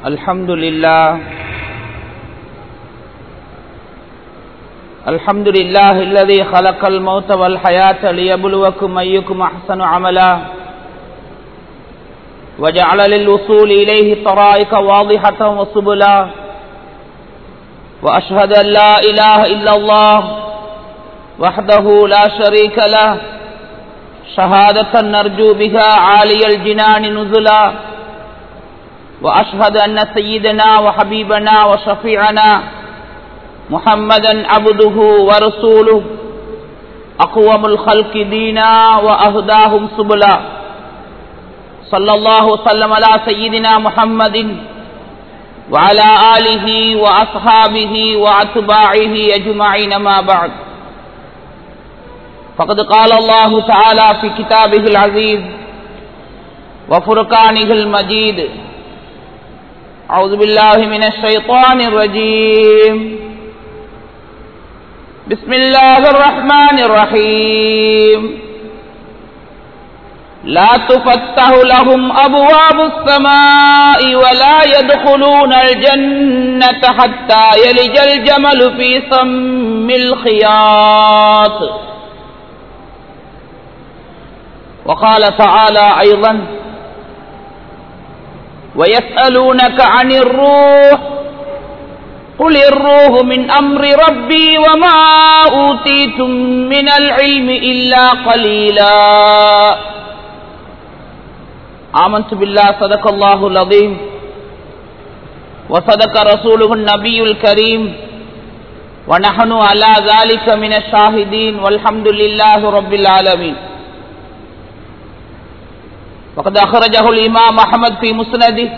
الحمد لله الحمد لله الذي خلق الموت والحياة ليبلوكم أيكم أحسن عملا وجعل للوصول إليه طرائق واضحة وسبلا وأشهد أن لا إله إلا الله وحده لا شريك له شهادة نرجو بها عالي الجنان نزلا وأشهد أن سيدنا وحبيبنا وشفيعنا محمدا عبده ورسوله أقوم الخلق دينا وأهداهم سبلا صلى الله وسلم على سيدنا محمد وعلى آله وأصحابه وأتباعه أجمعين ما بعد فقد قال الله تعالى في كتابه العزيز وفرقانه المجيد أعوذ بالله من الشيطان الرجيم بسم الله الرحمن الرحيم لا تفتح لهم أبواب السماء ولا يدخلون الجنة حتى يلج الجمل في سم الخياط وقال تعالى أيضا ويسألونك عن الروح قل الروح من أمر ربي وما أوتيتم من العلم إلا قليلا آمنت بالله صدق الله العظيم وصدق رسوله النبي الكريم ونحن على ذلك من الشاهدين والحمد لله رب العالمين وقد أخرجه الإمام أحمد في مسنده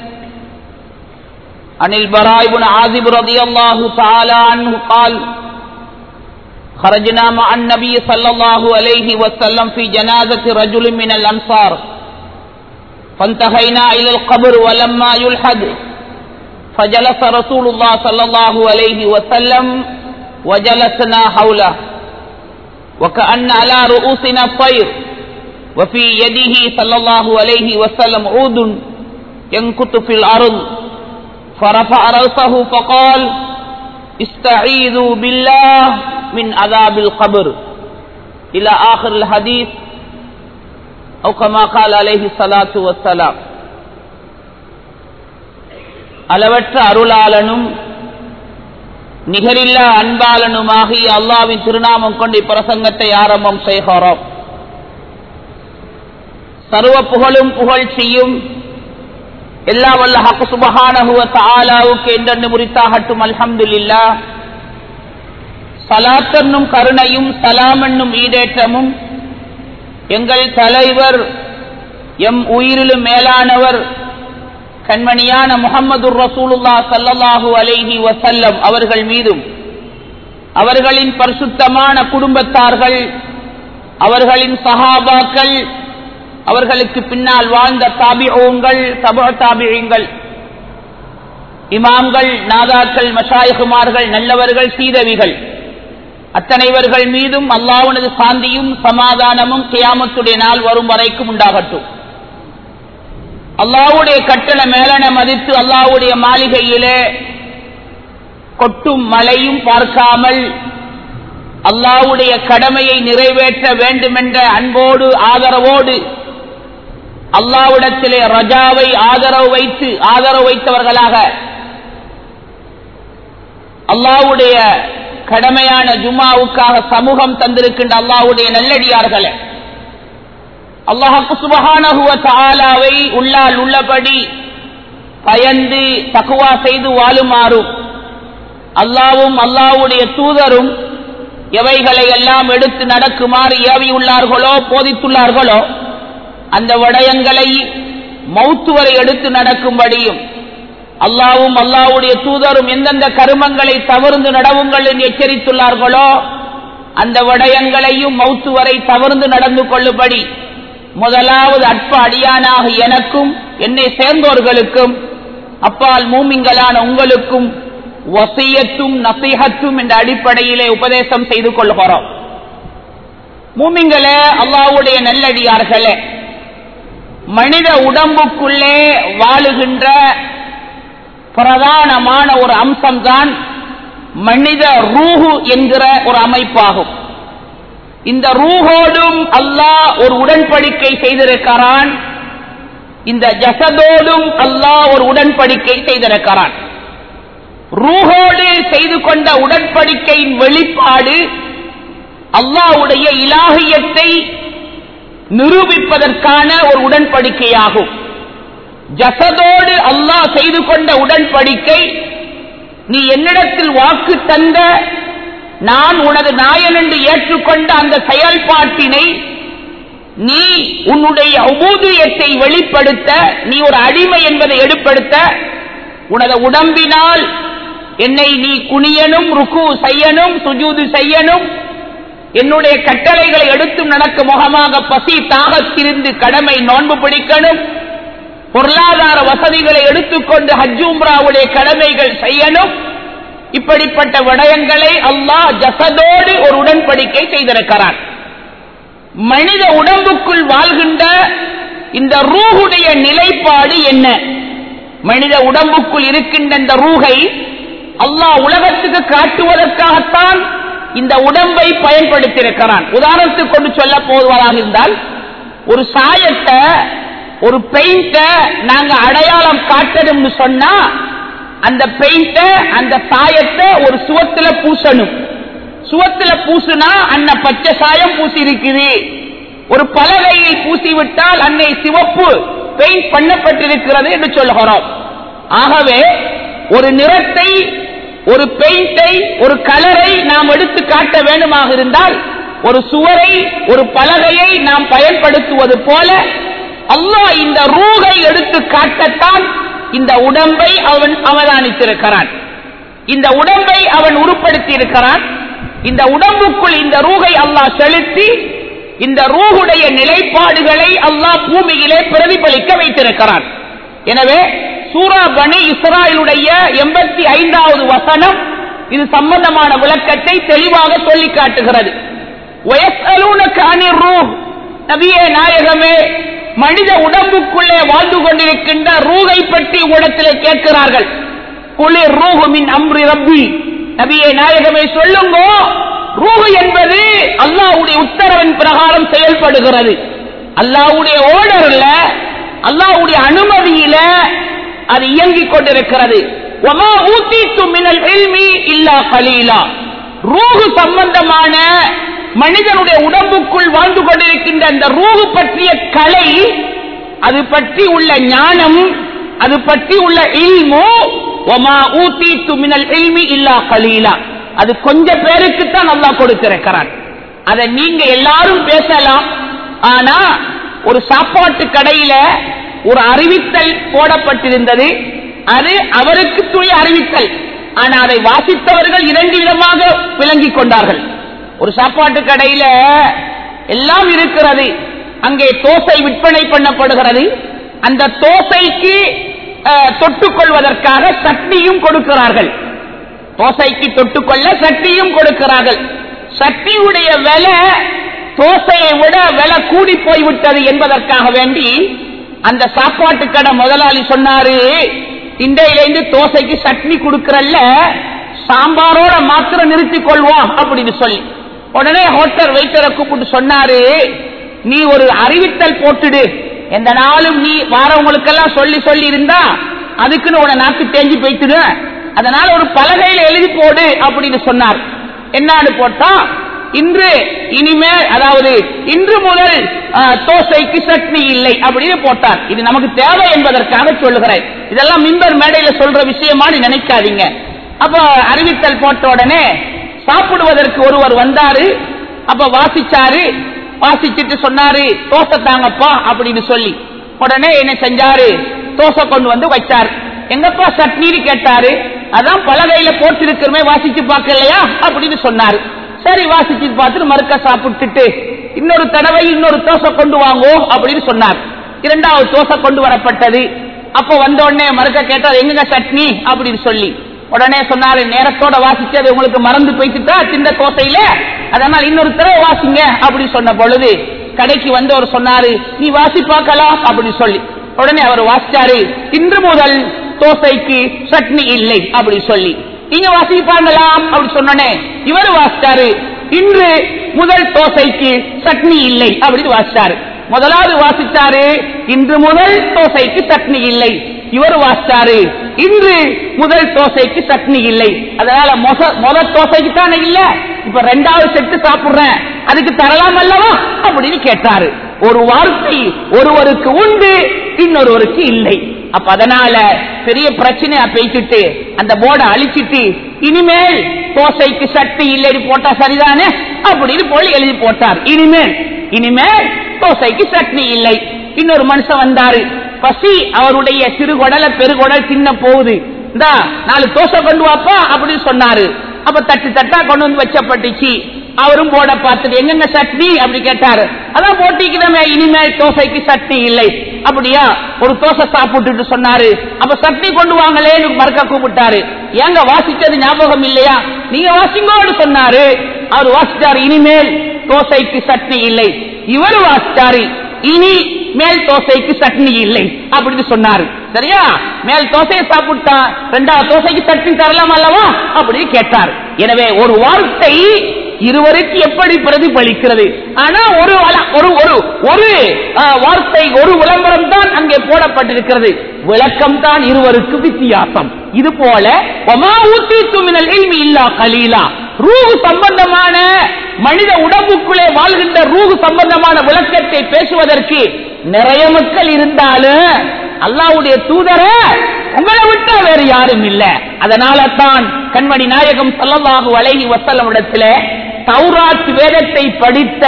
عن البراء بن عازب رضي الله تعالى عنه قال خرجنا مع النبي صلى الله عليه وسلم في جنازة رجل من الأنصار فانتهينا إلى القبر ولما يلحد فجلس رسول الله صلى الله عليه وسلم وجلسنا حوله وكأن على رؤوسنا الطير وفي يده صلى الله عليه وسلم عود ينكت في الأرض فرفع رأسه فقال استعيذوا بالله من عذاب القبر إلى آخر الحديث أو كما قال عليه الصلاة والسلام அளவற்ற அருளாளனும் நிகரில்லா அன்பாளனுமாகிய அல்லாவின் திருநாமம் கொண்டு பிரசங்கத்தை ஆரம்பம் செய்கிறோம் சர்வ புகழும் புகழ்ச்சியும் எல்லா வல்ல ஹக்கு சுபஹானஹுவ தாலாவுக்கு என்றென்று முறித்தாகட்டும் அல்ஹம்துலில்லா சலாத்தன்னும் கருணையும் சலாம் என்னும் ஈடேற்றமும் எங்கள் தலைவர் எம் உயிரிலும் மேலானவர் கண்மணியான முகமது ரசூலுல்லா சல்லல்லாஹு அலைஹி வசல்லம் அவர்கள் மீதும் அவர்களின் பரிசுத்தமான குடும்பத்தார்கள் அவர்களின் சஹாபாக்கள் அவர்களுக்கு பின்னால் வாழ்ந்த தாபிஓங்கள் தபோ தாபியங்கள் இமாம்கள் நாதாக்கள் மஷாயகுமார்கள் நல்லவர்கள் சீதவிகள் அத்தனைவர்கள் மீதும் அல்லாவுனது சாந்தியும் சமாதானமும் கியாமத்துடைய நாள் வரும் வரைக்கும் உண்டாகட்டும் அல்லாவுடைய கட்டளை மேலன மதித்து அல்லாவுடைய மாளிகையிலே கொட்டும் மழையும் பார்க்காமல் அல்லாவுடைய கடமையை நிறைவேற்ற வேண்டுமென்ற அன்போடு ஆதரவோடு அல்லாவிடத்திலே ரஜாவை ஆதரவு வைத்து ஆதரவு வைத்தவர்களாக அல்லாவுடைய கடமையான ஜுமாவுக்காக சமூகம் தந்திருக்கின்ற அல்லாவுடைய நல்லடியார்களே அல்லாஹு சுபகானகுவ தாலாவை உள்ளால் உள்ளபடி பயந்து தக்குவா செய்து வாழுமாறும் அல்லாவும் அல்லாவுடைய தூதரும் எவைகளை எல்லாம் எடுத்து நடக்குமாறு ஏவியுள்ளார்களோ போதித்துள்ளார்களோ அந்த வடயங்களை மௌத்து வரை எடுத்து நடக்கும்படியும் அல்லாவும் அல்லாவுடைய தூதரும் எந்தெந்த கருமங்களை தவிர்ந்து நடவுங்கள் என்று எச்சரித்துள்ளார்களோ அந்த வடயங்களையும் மௌத்து வரை தவிர்ந்து நடந்து கொள்ளும்படி முதலாவது அற்ப அடியானாக எனக்கும் என்னை சேர்ந்தோர்களுக்கும் அப்பால் மூமிங்களான உங்களுக்கும் வசியத்தும் நசீகத்தும் என்ற அடிப்படையிலே உபதேசம் செய்து கொள்கிறோம் மூமிங்களே அல்லாவுடைய நல்லடியார்களே மனித உடம்புக்குள்ளே வாழுகின்ற பிரதானமான ஒரு அம்சம்தான் மனித ரூஹு என்கிற ஒரு அமைப்பாகும் இந்த ரூஹோடும் அல்லாஹ் ஒரு உடன்படிக்கை செய்திருக்கிறான் இந்த ஜசதோடும் அல்லாஹ் ஒரு உடன்படிக்கை செய்திருக்கிறான் ரூஹோடு செய்து கொண்ட உடன்படிக்கையின் வெளிப்பாடு அல்லாஹ்வுடைய இலாகியத்தை நிரூபிப்பதற்கான ஒரு உடன்படிக்கையாகும் ஜசதோடு அல்லாஹ் செய்து கொண்ட உடன்படிக்கை நீ என்னிடத்தில் வாக்கு தந்த நான் உனது நாயன் என்று ஏற்றுக்கொண்ட அந்த செயல்பாட்டினை நீ உன்னுடைய உபூதியத்தை வெளிப்படுத்த நீ ஒரு அடிமை என்பதை எடுப்படுத்த உனது உடம்பினால் என்னை நீ குனியனும் ருக்கு செய்யணும் சுஜூது செய்யணும் என்னுடைய கட்டளைகளை எடுத்து நடக்க முகமாக பசி தாகத்திருந்து கடமை நோன்பு பிடிக்கணும் பொருளாதார வசதிகளை எடுத்துக்கொண்டு ஹஜ்ஜூம்ராவுடைய கடமைகள் செய்யணும் இப்படிப்பட்ட விடயங்களை அல்லாஹ் ஜசதோடு ஒரு உடன்படிக்கை செய்திருக்கிறான் மனித உடம்புக்குள் வாழ்கின்ற இந்த ரூஹுடைய நிலைப்பாடு என்ன மனித உடம்புக்குள் இருக்கின்ற இந்த ரூகை அல்லாஹ் உலகத்துக்கு காட்டுவதற்காகத்தான் இந்த உடம்பை பயன்படுத்தியிருக்கிறான் உதாரணத்துக்கு கொண்டு சொல்ல போவதாக இருந்தால் ஒரு சாயத்தை ஒரு பெயிண்ட நாங்க அடையாளம் காட்டணும்னு சொன்னா அந்த பெயிண்ட அந்த சாயத்தை ஒரு சுவத்துல பூசணும் சுவத்துல பூசுனா அன்ன பச்சை சாயம் பூசி இருக்குது ஒரு பலகையில் பூசி விட்டால் அன்னை சிவப்பு பெயிண்ட் பண்ணப்பட்டிருக்கிறது என்று சொல்கிறோம் ஆகவே ஒரு நிறத்தை ஒரு பெயிண்டை ஒரு கலரை நாம் எடுத்து காட்ட வேண்டுமாக இருந்தால் ஒரு சுவரை ஒரு பலகையை நாம் பயன்படுத்துவது போல அல்லாஹ் இந்த ரூகை எடுத்து காட்டத்தான் இந்த உடம்பை அவன் அவதானித்திருக்கிறான் இந்த உடம்பை அவன் உருப்படுத்தி இருக்கிறான் இந்த உடம்புக்குள் இந்த ரூகை அல்லாஹ் செலுத்தி இந்த ரூகுடைய நிலைப்பாடுகளை அல்லாஹ் பூமியிலே பிரதிபலிக்க வைத்திருக்கிறான் எனவே சூரா பனி இஸ்ராயலுடைய எண்பத்தி ஐந்தாவது வசனம் இது சம்பந்தமான விளக்கத்தை தெளிவாக சொல்லி காட்டுகிறது வயசலூனக்கு அணிர் ரூஹ் நபியே நாயகமே மனித உடம்புக்குள்ளே வாழ்ந்து கொண்டிருக்கின்ற ரூகை பற்றி உடத்திலே கேட்கிறார்கள் குளிர் ரூகுமின் அம்ரி ரப்பி நபியே நாயகமே சொல்லுங்க ரூஹு என்பது அல்லாஹ்வுடைய உத்தரவின் பிரகாரம் செயல்படுகிறது அல்லாஹ்வுடைய ஓர்டர்ல அல்லாஹ்வுடைய அனுமதியில அது இயங்கிக் கொண்டிருக்கிறது وَمَا أُوتِيتُم مِّنَ الْعِلْمِ إِلَّا قَلِيلًا ரூஹு சம்பந்தமான மனிதனுடைய உடம்புக்குள் வாழ்ந்து கொண்டிருக்கின்ற அந்த ரூஹு பற்றிய கலை அது பற்றி உள்ள ஞானம் அது பற்றி உள்ள இல்மு ஒமா ஊத்தி துமினல் இல்மி இல்லா கலீலா அது கொஞ்ச பேருக்கு தான் நல்லா கொடுத்திருக்கிறான் அதை நீங்க எல்லாரும் பேசலாம் ஆனா ஒரு சாப்பாட்டு கடையில ஒரு அறிவித்தல் போடப்பட்டிருந்தது அது அவருக்கு துணை அறிவித்தல் ஆனா அதை வாசித்தவர்கள் இரண்டு விதமாக விளங்கிக் கொண்டார்கள் ஒரு சாப்பாட்டு கடையில எல்லாம் இருக்கிறது அங்கே தோசை விற்பனை பண்ணப்படுகிறது அந்த தோசைக்கு அஹ், தொட்டுக்கொள்வதற்காக சட்னியும் கொடுக்கிறார்கள் தோசைக்கு தொட்டுக்கொள்ள சட்டியும் கொடுக்கிறார்கள் சட்டியுடைய விலை தோசையை விட விலை கூடி போய்விட்டது என்பதற்காக வேண்டி அந்த சாப்பாட்டு கடை முதலாளி சொன்னாரு இன்றையிலிருந்து தோசைக்கு சட்னி கொடுக்கறல்ல சாம்பாரோட மாத்திரம் நிறுத்திக் கொள்வோம் அப்படின்னு சொல்லி உடனே ஹோட்டல் வெயிட்டரை கூப்பிட்டு சொன்னாரு நீ ஒரு அறிவித்தல் போட்டுடு எந்த நாளும் நீ வாரவங்களுக்கெல்லாம் சொல்லி சொல்லி இருந்தா அதுக்குன்னு உன நாக்கு தேஞ்சு போய்த்துடு அதனால ஒரு பலகையில எழுதி போடு அப்படின்னு சொன்னார் என்னன்னு போட்டா இன்று இனிமே அதாவது இன்று முதல் ஆ, தோசைக்கு சட்னி இல்லை அப்படின்னு போட்டார் இது நமக்கு தேவை என்பதற்காக சொல்லுகிறேன் இதெல்லாம் மின்பர் மேடையில சொல்ற விஷயமான்னு நினைக்காதீங்க அப்ப அறிவித்தல் போட்ட உடனே சாப்பிடுவதற்கு ஒருவர் வந்தாரு அப்ப வாசிச்சாரு வாசிச்சுட்டு சொன்னாரு தோசை தாங்கப்பா அப்படின்னு சொல்லி உடனே என்ன செஞ்சாரு தோசை கொண்டு வந்து வச்சார் எங்கப்பா சட்னின்னு கேட்டாரு அதான் பலகையில போட்டிருக்கிறமே வாசிச்சு பார்க்கலையா அப்படின்னு சொன்னாரு சரி வாசிச்சு பார்த்துட்டு மறுக்க சாப்பிட்டுட்டு இன்னொரு தடவை இன்னொரு தோசை கொண்டு வாங்கோ அப்படின்னு சொன்னார் இரண்டாவது தோசை கொண்டு வரப்பட்டது அப்ப வந்த உடனே மறுக்க கேட்டார் எங்க சட்னி அப்படின்னு சொல்லி உடனே சொன்னாரு நேரத்தோட வாசிச்சது உங்களுக்கு மறந்து போய்த்துட்டா சின்ன தோசையில அதனால இன்னொரு தடவை வாசிங்க அப்படி சொன்ன பொழுது கடைக்கு வந்தவர் சொன்னாரு நீ வாசி பார்க்கலாம் அப்படின்னு சொல்லி உடனே அவர் வாசிச்சாரு இன்று முதல் தோசைக்கு சட்னி இல்லை அப்படி சொல்லி இங்க வாசிப்பாங்களாம் அப்படி சொன்னனே இவர் வாசித்தாரு இன்று முதல் தோசைக்கு சட்னி இல்லை அப்படின்னு வாசித்தாரு முதலாவது வாசித்தாரு இன்று முதல் தோசைக்கு சட்னி இல்லை இவர் வாசித்தாரு இன்று முதல் தோசைக்கு சட்னி இல்லை அதனால மொத- முதல் தோசைக்கு தானே இல்ல இப்ப ரெண்டாவது செட்டு சாப்பிடுறேன் அதுக்கு தரலாம் அல்லவா அப்படின்னு கேட்டாரு ஒரு வார்த்தை ஒருவருக்கு உண்டு இன்னொருவருக்கு இல்லை அப்ப அதனால பெரிய பிரச்சனையா பேசிட்டு அந்த போர்டை அழிச்சிட்டு இனிமேல் தோசைக்கு சட்னி இல்லைன்னு போட்டா சரிதானே அப்படின்னு போய் எழுதி போட்டார் இனிமேல் இனிமேல் தோசைக்கு சட்னி இல்லை இன்னொரு மனுஷன் வந்தாரு பசி அவருடைய சிறுகுடல பெருகுடல் தின்ன போகுது இந்தா நாலு தோசை கொண்டு வாப்பா அப்படின்னு சொன்னாரு அப்ப தட்டு தட்டா கொண்டு வந்து வச்சப்பட்டுச்சு அவரும் போட பார்த்துட்டு எங்கெங்க சட்னி அப்படி கேட்டாரு அதான் போட்டிக்கிறமே இனிமேல் தோசைக்கு சட்னி இல்லை அப்படியா ஒரு தோசை சாப்பிட்டுட்டு சொன்னாரு அப்ப சட்னி கொண்டு வாங்களேன்னு மறக்க கூப்பிட்டாரு ஏங்க வாசிச்சது ஞாபகம் இல்லையா நீங்க வாசிங்கோடு சொன்னாரு அவர் வாசிச்சாரு இனிமேல் தோசைக்கு சட்னி இல்லை இவர் வாசிச்சாரு இனி மேல் தோசைக்கு சட்னி இல்லை அப்படின்னு சொன்னாரு சரியா மேல் தோசையை சாப்பிட்டா ரெண்டாவது தோசைக்கு சட்னி தரலாம் அல்லவா அப்படின்னு கேட்டார் எனவே ஒரு வார்த்தை இருவருக்கு எப்படி பிரதிபலிக்கிறது ஆனா ஒரு வல- ஒரு ஒரு ஒரு ஆ, வார்த்தை ஒரு விளம்பரம் தான் அங்கே போடப்பட்டிருக்கிறது விளக்கம் தான் இருவருக்கு வித்தியாசம் இது போல ஒமா ஊத்தித்து மினல் இல்மி இல்லா கலீலா ரூஹு சம்பந்தமான மனித உடம்புக்குள்ளே வாழ்கின்ற ரூஹு சம்பந்தமான விளக்கத்தை பேசுவதற்கு நிறைய மக்கள் இருந்தாலும் அல்லாவுடைய தூதர உங்களை விட்டா வேறு யாரும் இல்ல அதனால தான் கண்மணி நாயகம் ஸல்லல்லாஹு அலைஹி வஸல்லம் இடத்துல தௌராத் வேதத்தை படித்த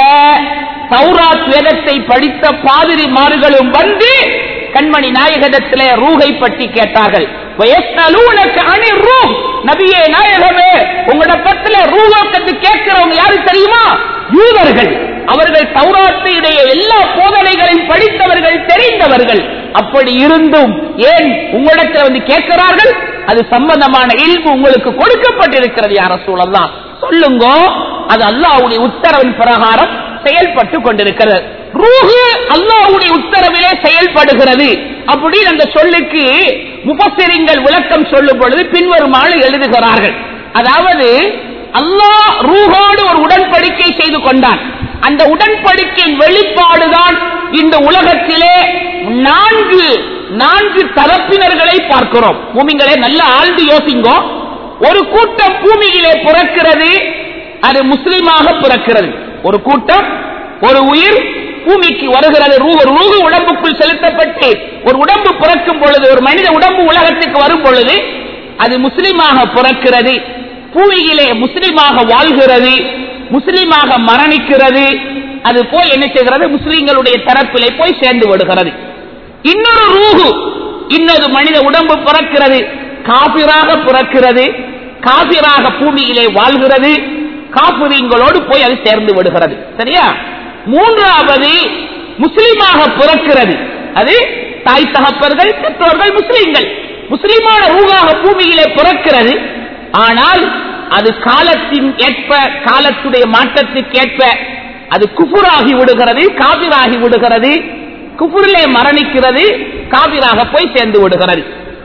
தௌராத் வேதத்தை படித்த பாதிரிமார்களும் வந்து கண்மணி நாயகத்திலே ரூகை பற்றி கேட்டார்கள் வயஸ்னலூனக அனிர் ரூஹ். நபியே நாயகமே உங்களோட பத்தில ரூஹத்தை கேட்கிறவங்க யாரு தெரியுமா யூதர்கள் அவர்கள் தௌராத்தினுடைய எல்லா போதனைகளையும் படித்தவர்கள் தெரிந்தவர்கள் அப்படி இருந்தும் ஏன் உங்களிடத்தில் வந்து கேட்கிறார்கள் அது சம்பந்தமான இல்மு உங்களுக்கு கொடுக்கப்பட்டிருக்கிறது யார சூழல்லாம் சொல்லுங்க அது அல்லாஹ்வுடைய உத்தரவின் பிரகாரம் செயல்பட்டு கொண்டிருக்கிறது ரூஹு அல்லாஹ்வுடைய உத்தரவிலே செயல்படுகிறது அப்படின்னு அந்த சொல்லுக்கு முபஸ்ஸிரிங்கள் விளக்கம் சொல்லும் பொழுது பின்வருமாறு எழுதுகிறார்கள் அதாவது அல்லாஹ் ரூஹோடு ஒரு உடன்படிக்கை செய்து கொண்டான் அந்த உடன்படிக்கையின் வெளிப்பாடுதான் இந்த உலகத்திலே நான்கு நான்கு தரப்பினர்களை பார்க்கிறோம் பூமிங்களே நல்ல ஆழ்ந்து யோசிங்கோ ஒரு கூட்டம் பூமியிலே பிறக்கிறது அது முஸ்லிமாக பிறக்கிறது ஒரு கூட்டம் ஒரு உயிர் பூமிக்கு வருகிறது ரூ ஒரு ரூகு உடம்புக்குள் செலுத்தப்பட்டு ஒரு உடம்பு பிறக்கும் பொழுது ஒரு மனித உடம்பு உலகத்துக்கு வரும் பொழுது அது முஸ்லிமாக பிறக்கிறது பூமியிலே முஸ்லிமாக வாழ்கிறது முஸ்லிமாக மரணிக்கிறது அது போய் என்ன செய்கிறது முஸ்லிம்களுடைய தரப்பிலே போய் சேர்ந்து விடுகிறது இன்னொரு ரூஹு இன்னொரு மனித உடம்பு பிறக்கிறது காபிராக பிறக்கிறது காபிராக பூமியிலே வாழ்கிறது காபிரியங்களோடு போய் அது சேர்ந்து விடுகிறது சரியா மூன்றாவது முஸ்லிமாக பிறக்கிறது அது தாய் தகப்பர்கள் பெற்றோர்கள் முஸ்லிம்கள் முஸ்லிமான ரூகாக பூமியிலே பிறக்கிறது ஆனால் அது காலத்தின் ஏற்ப காலத்துடைய மாற்றத்துக்கேற்ப அது குஃபுராகி விடுகிறது காபிராகி விடுகிறது குஃபுரிலே மரணிக்கிறது காபிராக போய் சேர்ந்து விடுகிறது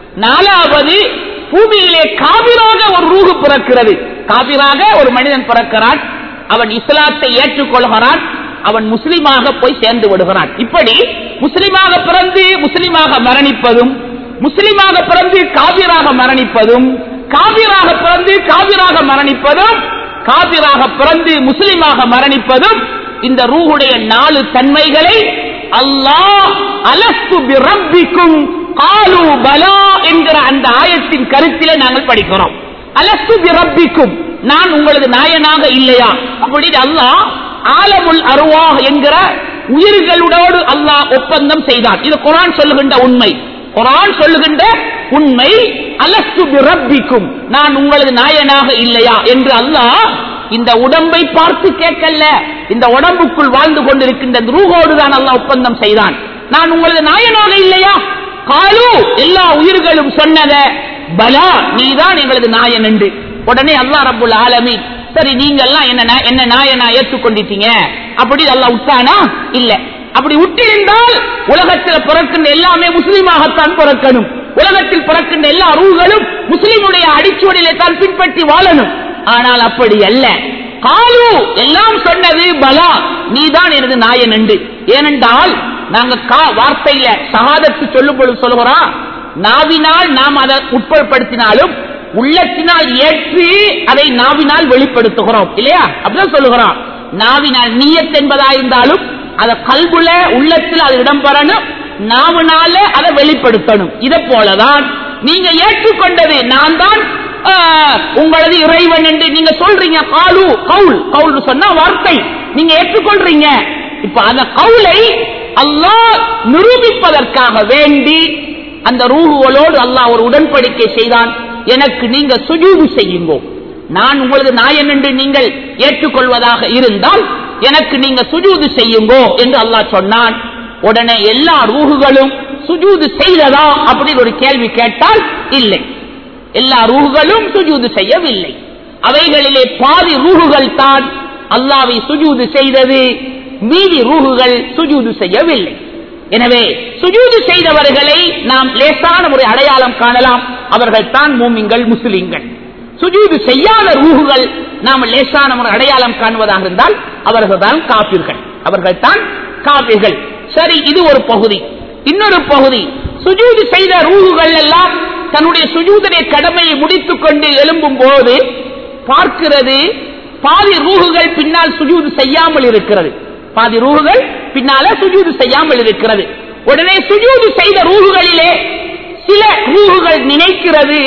நாலாவது பூமியிலே காபிராக ஒரு ரூகு பிறக்கிறது காபிராக ஒரு மனிதன் பிறக்கிறான் அவன் இஸ்லாத்தை ஏற்றுக்கொள்கிறான் அவன் முஸ்லிமாக போய் சேர்ந்து விடுகிறான் இப்படி முஸ்லிமாக பிறந்து முஸ்லிமாக மரணிப்பதும் முஸ்லிமாக பிறந்து காபிராக மரணிப்பதும் காபிராக பிறந்து காபிராக மரணிப்பதும் காபிராக பிறந்து முஸ்லிமாக மரணிப்பதும் இந்த ரூஹுடைய நாலு தன்மைகளை அல்லாஹ் அலஸ்து பிரப்பிக்கும் காலு பலா என்கிற அந்த ஆயத்தின் கருத்திலே நாங்கள் படிக்கிறோம் அலஸ்து பிரப்பிக்கும் நான் உங்களது நாயனாக இல்லையா அப்படின்னு அல்லாஹ் ஆலமுல் அருவாஹ் என்கிற உயிர்களோடு அல்லாஹ் ஒப்பந்தம் செய்தான் இது குரான் சொல்லுகின்ற உண்மை குரான் சொல்லுகின்ற உண்மை அலஸ்து பிரப்பிக்கும் நான் உங்களது நாயனாக இல்லையா என்று அல்லாஹ் இந்த உடம்பை பார்த்து கேட்கல இந்த உடம்புக்குள் வாழ்ந்து கொண்டிருக்கின்ற ரூகோடு தான் அல்லாஹ் ஒப்பந்தம் செய்தான் நான் உங்களது நாயனாக இல்லையா காலு எல்லா உயிர்களும் சொன்னத பலா நீதான் எங்களது நாயன் என்று உடனே அல்லாஹ் ரப்புல் ஆலமீன் சரி நீங்க எல்லாம் என்ன நா- என்ன நாயனா ஏற்றுக்கொண்டிட்டீங்க அப்படி அல்லாஹ் விட்டானா இல்ல அப்படி விட்டிருந்தால் உலகத்தில் பிறக்கின்ற எல்லாமே முஸ்லீமாகத்தான் பிறக்கணும் உலகத்தில் பிறக்கின்ற எல்லா ரூகளும் முஸ்லிமுடைய அடிச்சுவடிலே தான் பின்பற்றி வாழணும் ஆனால் அப்படி அல்ல காலு எல்லாம் சொன்னது பலா நீதான் எனது நாயன் என்று ஏனென்றால் நாங்க கா வார்த்தையில சகாதத்து சொல்லும் பொழுது சொல்லுகிறோம் நாவினால் நாம் அதை உட்படுத்தினாலும் உள்ளத்தினால் ஏற்று அதை நாவினால் வெளிப்படுத்துகிறோம் இல்லையா அப்படிதான் சொல்லுகிறோம் நாவினால் நீயத் என்பதா இருந்தாலும் அதை கல்புல உள்ளத்தில் அது இடம்பெறணும் நாவினால அதை வெளிப்படுத்தணும் இதை போலதான் நீங்க ஏற்றுக்கொண்டது நான் தான் ஆஹ், உங்களது இறைவன் என்று நீங்க சொல்றீங்க காலு கவுல் கவுல் சொன்னா வார்த்தை நீங்க ஏற்றுக்கொள்றீங்க இப்ப அந்த கவுலை அல்லாஹ் நிரூபிப்பதற்காக வேண்டி அந்த ரூகுகளோடு அல்லாஹ் ஒரு உடன்படிக்கை செய்தான் எனக்கு நீங்க சுஜூது செய்யுங்கோ நான் உங்களது நாயன் என்று நீங்கள் ஏற்றுக்கொள்வதாக இருந்தால் எனக்கு நீங்க சுஜூது செய்யுங்கோ என்று அல்லாஹ் சொன்னான் உடனே எல்லா ரூகுகளும் சுஜூது செய்ததா அப்படின்னு ஒரு கேள்வி கேட்டால் இல்லை எல்லா ரூகுகளும் சுஜூது செய்யவில்லை அவைகளிலே பாதி ரூகுகள் தான் அல்லாவை சுஜூது செய்தது மீதி ரூகுகள் சுஜூது செய்யவில்லை எனவே சுஜூது செய்தவர்களை நாம் லேசான ஒரு அடையாளம் காணலாம் அவர்கள் தான் மூமிங்கள் முஸ்லிம்கள் சுஜூது செய்யாத ரூகுகள் நாம் லேசான ஒரு அடையாளம் காணுவதாக இருந்தால் அவர்கள் தான் காப்பீர்கள் அவர்கள் தான் காப்பீர்கள் சரி இது ஒரு பகுதி இன்னொரு பகுதி சுஜூது செய்த ரூகுகள் எல்லாம் தன்னுடைய சுஜூதனை கடமையை முடித்துக் கொண்டு எழும்பும் போது பார்க்கிறது பாதி ரூகுகள் பின்னால் சுஜூது செய்யாமல் இருக்கிறது பாதி ரூகுகள் பின்னால சுஜூது செய்யாமல் இருக்கிறது உடனே சுஜூது செய்த ரூகுகளிலே சில ரூகுகள் நினைக்கிறது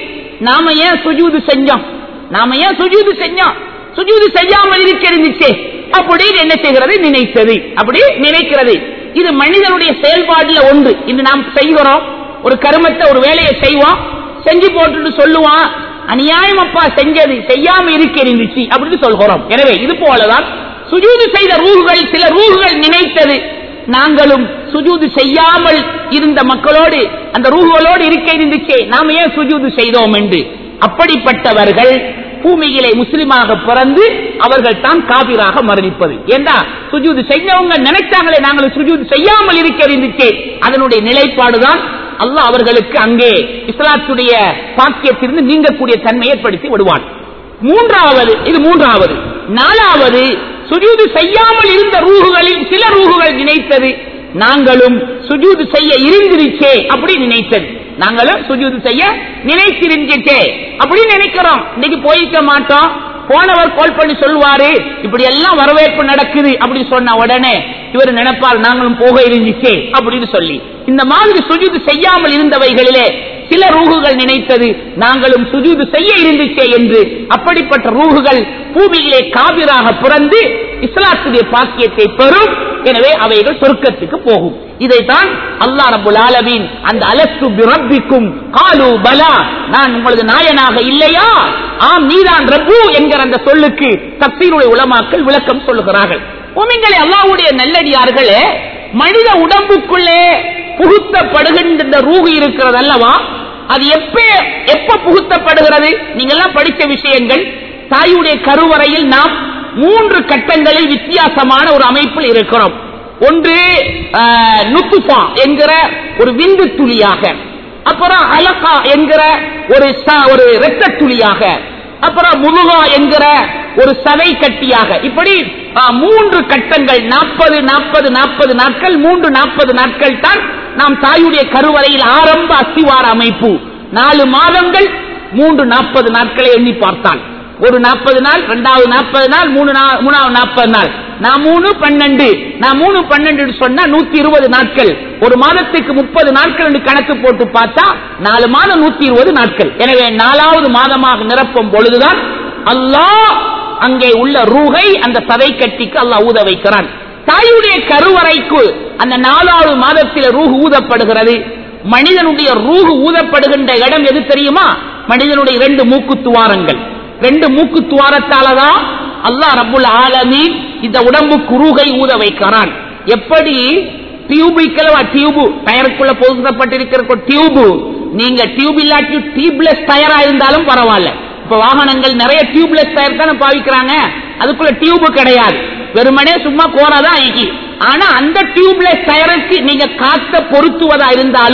நாம ஏன் சுஜூது செஞ்சோம் நாம ஏன் சுஜூது செஞ்சோம் சுஜூது செய்யாமல் இருந்திருச்சே அப்படின்னு என்ன செய்கிறது நினைத்தது அப்படி நினைக்கிறது இது மனிதனுடைய செயல்பாடுல ஒன்று இது நாம் செய்கிறோம் ஒரு கருமத்தை ஒரு வேலையை செய்வோம் செஞ்சு போட்டுட்டு சொல்லுவான் அநியாயம் அப்பா செஞ்சது செய்யாம இருக்க இருந்துச்சு அப்படின்னு சொல்கிறோம் எனவே இது போலதான் சுஜூது செய்த ரூகுகள் சில ரூகுகள் நினைத்தது நாங்களும் சுஜூது செய்யாமல் இருந்த மக்களோடு அந்த ரூகுகளோடு இருக்க இருந்துச்சே நாம ஏன் சுஜூது செய்தோம் என்று அப்படிப்பட்டவர்கள் பூமியிலே முஸ்லிமாக பிறந்து அவர்கள் தான் காபிராக மரணிப்பது ஏண்டா சுஜூது செஞ்சவங்க நினைச்சாங்களே நாங்கள் சுஜூது செய்யாமல் இருக்க இருந்துச்சே அதனுடைய நிலைப்பாடுதான் அல்லாஹ் அவர்களுக்கு அங்கே இஸ்லாத்துடைய பாக்கியத்திலிருந்து நீங்கக்கூடிய தன்மை ஏற்படுத்தி விடுவான் மூன்றாவது இது மூன்றாவது நாலாவது சுஜூது செய்யாமல் இருந்த ரூகுகளில் சில ரூகுகள் நினைத்தது நாங்களும் சுஜூது செய்ய இருந்திருச்சே அப்படி நினைத்தது நாங்களும் சுஜூது செய்ய நினைத்திருந்துச்சே அப்படி நினைக்கிறோம் இன்னைக்கு போயிருக்க மாட்டோம் போனவர் கால் பண்ணி சொல்லுவாரு இப்படி எல்லாம் வரவேற்பு நடக்குது அப்படி சொன்ன உடனே இவர் நினைப்பார் நாங்களும் போக இருந்துச்சே அப்படின்னு சொல்லி இந்த மாதிரி சுஜூது செய்யாமல் இருந்தவைகளிலே சில ரூகுகள் நினைத்தது நாங்களும் சுஜூது செய்ய இருந்துச்சே என்று அப்படிப்பட்ட ரூகுகள் பூமியிலே காவிராக பிறந்து இஸ்லாத்துடைய பாக்கியத்தை பெறும் எனவே அவைகள் சொர்க்கத்துக்கு போகும் இதைத்தான் அல்லா ரபுல் ஆலமீன் அந்த அலஸ்து பிரப்பிக்கும் காலு பலா நான் உங்களது நாயனாக இல்லையா ஆம் நீதான் ரப்பு என்கிற அந்த சொல்லுக்கு தப்சீருடைய உலமாக்கள் விளக்கம் சொல்லுகிறார்கள் உமிங்களை அல்லாவுடைய நல்லடியார்களே மனித உடம்புக்குள்ளே புகுத்தப்படுகின்ற ரூகு இருக்கிறது அல்லவா அது எப்ப எப்ப புகுத்தப்படுகிறது நீங்க எல்லாம் படித்த விஷயங்கள் தாயுடைய கருவறையில் நாம் மூன்று கட்டங்களில் வித்தியாசமான ஒரு அமைப்பில் இருக்கிறோம் ஒன்று ஆஹ், நுத்துஃபா என்கிற ஒரு விந்து துளியாக அப்புறம் அலகா என்கிற ஒரு ச- ஒரு இரத்த துளியாக அப்புறம் முதுகா என்கிற ஒரு சதை கட்டியாக இப்படி ஆ, மூன்று கட்டங்கள் நாற்பது நாற்பது நாற்பது நாட்கள் மூன்று நாற்பது நாட்கள் தான் நாம் தாயுடைய கருவறையில் ஆரம்ப அஸ்திவார அமைப்பு நாலு மாதங்கள் மூன்று நாற்பது நாட்களை எண்ணி பார்த்தால் ஒரு நாற்பது நாள் இரண்டாவது நாற்பது நாள் மூணு நா- மூணாவது நாற்பது நாள் நான் மூணு பன்னெண்டு நான் மூணு பன்னெண்டு சொன்னா நூத்தி இருபது நாட்கள் ஒரு மாதத்துக்கு முப்பது நாட்கள் என்று கணக்கு போட்டு பார்த்தா நாலு மாதம் நூத்தி இருபது நாட்கள் எனவே நாலாவது மாதமாக நிரப்பும் பொழுதுதான் அல்லாஹ் அங்கே உள்ள ரூகை அந்த சதை கட்டிக்கு அல்லாஹ் ஊத வைக்கிறான் தாயுடைய கருவறைக்கு அந்த நாலாவது மாதத்தில் ரூஹ் ஊதப்படுகிறது மனிதனுடைய ரூஹ் ஊதப்படுகின்ற இடம் எது தெரியுமா மனிதனுடைய இரண்டு மூக்கு துவாரங்கள் ரெண்டு மூக்கு துவாரத்தாலதான் அல்லாஹ் ரப்புல் ஆலமீன் இந்த உடம்புக்கு ரூகை ஊத வைக்கிறான் எப்படி டியூபிக்கலவா டியூபு டயருக்குள்ள பொருத்தப்பட்டிருக்கிற டியூபு நீங்க டியூப் இல்லாட்டி டியூப்லெஸ் டயரா இருந்தாலும் பரவாயில்ல இப்ப வாகனங்கள் நிறைய டியூப்லெஸ் டயர் தானே பாவிக்கிறாங்க அதுக்குள்ள டியூப் கிடையாது வெறுமனே சும்மா கோராதான் ஆகி ஆனா அந்த டியூப்லெஸ் டயருக்கு நீங்க காத்த பொருத்துவதா இருந்தாலும்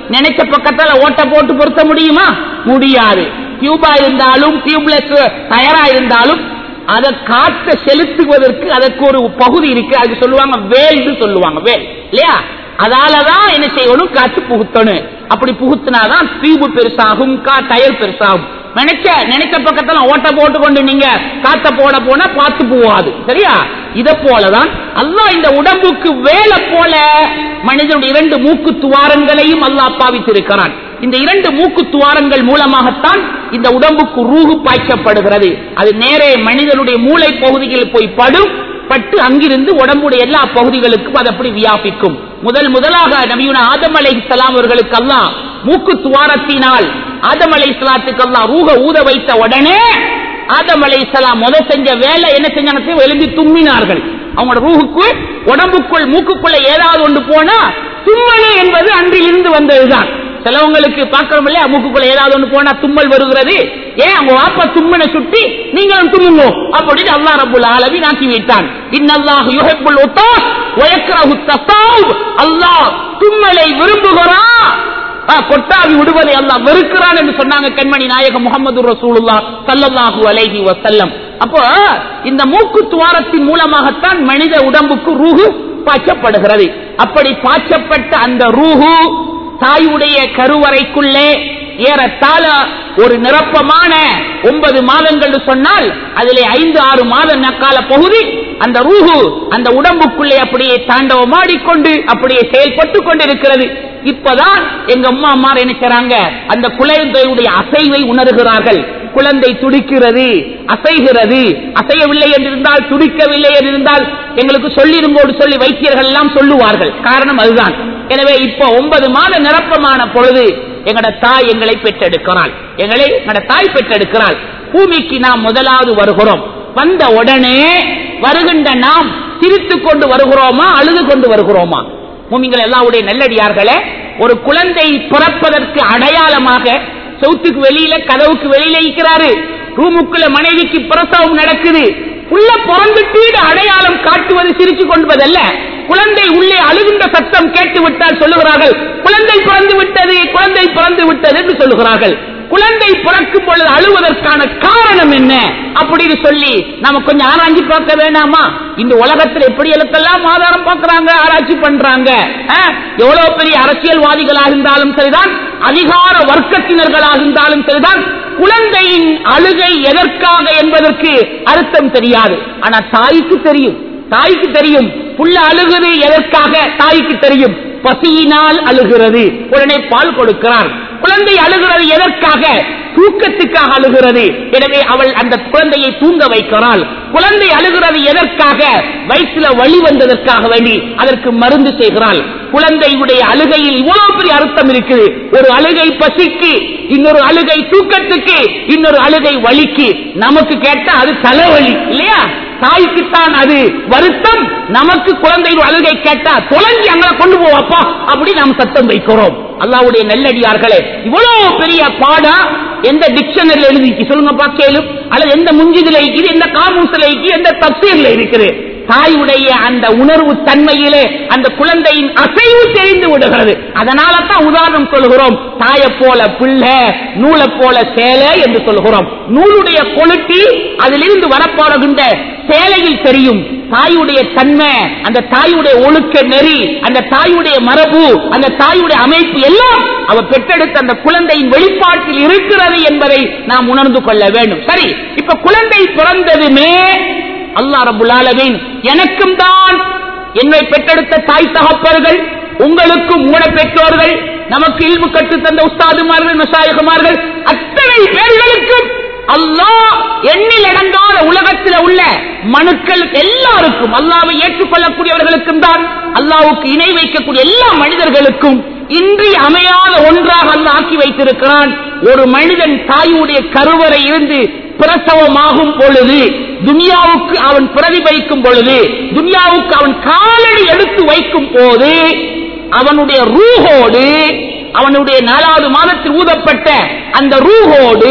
நினைச்ச பக்கத்துல ஓட்ட போட்டு பொருத்த முடியுமா முடியாது டியூபா இருந்தாலும் டியூப்லெஸ் டயரா இருந்தாலும் அதை காற்ற செலுத்துவதற்கு அதற்கு ஒரு பகுதி இருக்கு அதுக்கு சொல்லுவாங்க வேல்னு சொல்லுவாங்க வேல் இல்லையா அதாலதான் என்ன செய்யணும் காற்று புகுத்தணும் அப்படி புகுத்தினாதான் டியூப் பெருசாகும் கா டயர் பெருசாகும் நினைச்ச நினைச்ச பக்கத்துல ஓட்ட போட்டு கொண்டு நீங்க காத்த போட போனா பார்த்து போவாது சரியா இத போலதான் அல்லாஹ் இந்த உடம்புக்கு வேலை போல மனிதனுடைய இரண்டு மூக்கு துவாரங்களையும் அல்லாஹ் பாவித்திருக்கிறான் இந்த இரண்டு மூக்கு துவாரங்கள் மூலமாகத்தான் இந்த உடம்புக்கு ரூகு பாய்ச்சப்படுகிறது அது நேரே மனிதனுடைய மூளை பகுதியில் போய் படும் பட்டு அங்கிருந்து உடம்புடைய எல்லா பகுதிகளுக்கும் அது அப்படி வியாபிக்கும் முதல் முதலாக நபியுன ஆதம் அலை இஸ்லாம் அவர்களுக்கு அல்லாஹ் மூக்கு துவாரத்தினால் ஆதம் அலை இஸ்லாத்துக்கு அல்லாஹ் ரூக ஊத வைத்த உடனே ஆதம் அலை இஸ்லாம் முத செஞ்ச வேலை என்ன செஞ்சாங்க எழுதி தும்மினார்கள் அவங்களோட ரூஹுக்கு உடம்புக்குள் மூக்குக்குள்ள ஏதாவது ஒன்று போனா தும்மலு என்பது அன்றிலிருந்து வந்ததுதான் சிலவங்களுக்கு பார்க்கிறோம் இல்லையா மூக்குக்குள்ள ஏதாவது ஒன்று போனா தும்மல் வருகிறது ஏன் அவங்க வாப்பா தும்மனை சுட்டி நீங்களும் தும்முங்க அப்படின்னு அல்லாஹ் ரபுல் ஆலமி நாக்கி வைத்தான் இன்னல்லாஹு யுஹிப்புல் உத்தாஸ் வயக்ரஹு தஸாவ் அல்லாஹ் தும்மலை விரும்புகிறான் ஆ, கொட்டாவி விடுவதை அல்லாஹ் வெறுக்கிறான் என்று சொன்னாங்க கண்மணி நாயகம் முகமது ரசூலுல்லாஹ் ஸல்லல்லாஹு அலைஹி வஸல்லம் அப்போ இந்த மூக்கு துவாரத்தின் மூலமாகத்தான் மனித உடம்புக்கு ரூஹு பாய்ச்சப்படுகிறது அப்படி பாய்ச்சப்பட்ட அந்த ரூஹு தாயுடைய கருவறைக்குள்ளே ஏறத்தாழ ஒரு நிரப்பமான ஒன்பது மாதங்கள் சொன்னால் அதிலே ஐந்து ஆறு மாத நக்கால பகுதி அந்த ரூஹு அந்த உடம்புக்குள்ளே அப்படியே தாண்டவமாடிக்கொண்டு அப்படியே செயல்பட்டு கொண்டிருக்கிறது இப்பதான் எங்க அம்மா அம்மா என்ன செய்றாங்க அந்த குழந்தையுடைய அசைவை உணர்கிறார்கள் குழந்தை துடிக்கிறது அசைகிறது அசையவில்லை என்றிருந்தால் துடிக்கவில்லை என்றிருந்தால் எங்களுக்கு சொல்லிருங்கோடு சொல்லி வைத்தியர்கள் எல்லாம் சொல்லுவார்கள் காரணம் அதுதான் எனவே இப்ப ஒன்பது மாத நிரப்பமான பொழுது எங்கட தாய் எங்களை பெற்றெடுக்கிறாள் எங்களை எங்கட தாய் பெற்றெடுக்கிறாள் பூமிக்கு நாம் முதலாவது வருகிறோம் வந்த உடனே வருகின்ற நாம் சிரித்துக் கொண்டு வருகிறோமா அழுது கொண்டு வருகிறோமா மூமிங்கள் எல்லாவுடைய நல்லடியார்களே ஒரு குழந்தை பிறப்பதற்கு அடையாளமாக சவுத்துக்கு வெளியில கதவுக்கு வெளியில இருக்கிறாரு ரூமுக்குள்ள மனைவிக்கு பிரசவம் நடக்குது உள்ள பிறந்துட்டு அடையாளம் காட்டுவது சிரிச்சு கொள்வதல்ல குழந்தை உள்ளே அழுகின்ற சத்தம் கேட்டு விட்டால் சொல்லுகிறார்கள் குழந்தை பிறந்து விட்டது குழந்தை பிறந்து விட்டது என்று சொல்லுகிறார்கள் குழந்தை பிறக்கும் பொழுது அழுவதற்கான காரணம் என்ன அப்படின்னு சொல்லி நாம கொஞ்சம் ஆராய்ச்சி பார்க்க வேண்டாமா இந்த உலகத்தில் எப்படி எல்லாம் ஆதாரம் பார்க்கறாங்க ஆராய்ச்சி பண்றாங்க ஆ? எவ்வளவு பெரிய அரசியல்வாதிகளாக இருந்தாலும் சரிதான் அதிகார வர்க்கத்தினர்களாக இருந்தாலும் சரிதான் குழந்தையின் அழுகை எதற்காக என்பதற்கு அர்த்தம் தெரியாது ஆனா தாய்க்கு தெரியும் தாய்க்கு தெரியும் புள்ள அழுகுது எதற்காக தாய்க்கு தெரியும் பசியினால் அழுகிறது உடனே பால் கொடுக்கிறார் குழந்தை அழுகிறது எதற்காக தூக்கத்துக்காக அழுகிறது எனவே அவள் அந்த குழந்தையை தூங்க வைக்கிறாள் குழந்தை அழுகிறது எதற்காக வயிற்றுல வலி வந்ததற்காக வேண்டி அதற்கு மருந்து செய்கிறாள் குழந்தையுடைய அழுகையில் இவ்வளவு பெரிய அர்த்தம் இருக்குது ஒரு அழுகை பசிக்கு இன்னொரு அழுகை தூக்கத்துக்கு இன்னொரு அழுகை வலிக்கு நமக்கு கேட்டா அது தலைவலி இல்லையா தாய்க்குத்தான் அது வருத்தம் நமக்கு குழந்தையின் அழுகை கேட்டா தொலைஞ்சி அங்க கொண்டு போவாப்பா அப்படி நாம் சத்தம் வைக்கிறோம் அல்லாவுடைய நெல்லடியார்களே இவ்வளவு பெரிய பாடம் எந்த டிக்ஷனரியில் எழுதி சொல்லுங்கப்பா கேளும் அல்லது எந்த முஞ்சிதில இருக்குது எந்த காமூசில இருக்குது எந்த தப்சீர்ல இருக்குது தாயுடைய அந்த உணர்வு தன்மையிலே அந்த குழந்தையின் அசைவு தெரிந்து விடுகிறது அதனால தான் உதாரணம் சொல்கிறோம் தாயை போல பிள்ளை நூலை போல சேலை என்று சொல்கிறோம் நூலுடைய கொளுட்டி அதிலிருந்து வரப்போகின்ற சேலையில் தெரியும் தாயுடைய தன்மை அந்த தாயுடைய ஒழுக்க நெறி அந்த தாயுடைய மரபு அந்த தாயுடைய அமைப்பு எல்லாம் அவ பெற்றெடுத்த அந்த குழந்தையின் வெளிப்பாட்டில் இருக்கிறது என்பதை நாம் உணர்ந்து கொள்ள வேண்டும் சரி இப்ப குழந்தை பிறந்ததுமே அல்லாஹ் ரபுல் ஆலமீன் எனக்கும் தான் என்னை பெற்றெடுத்த தாய் தகப்பர்கள் உங்களுக்கும் மூட பெற்றோர்கள் நமக்கு இல்மு கற்று தந்த உஸ்தாதுமார்கள் மசாயகுமார்கள் அத்தனை பேர்களுக்கும் அல்லாஹ் எண்ணில் அடங்காத உலகத்தில் உள்ள மனுக்கள் எல்லாருக்கும் அல்லாவை ஏற்றுக்கொள்ளக்கூடியவர்களுக்கும் தான் அல்லாவுக்கு இணை வைக்கக்கூடிய எல்லா மனிதர்களுக்கும் இன்றி அமையாத ஒன்றாக அல்லாஹ் ஆக்கி வைத்திருக்கிறான் ஒரு மனிதன் தாயுடைய கருவறை இருந்து பிரசவமாகும் பொழுது துனியாவுக்கு அவன் பிரதிபலிக்கும் பொழுது துனியாவுக்கு அவன் காலடி எடுத்து வைக்கும் போது அவனுடைய ரூஹோடு அவனுடைய நாலாவது மாதத்தில் ஊதப்பட்ட அந்த ரூஹோடு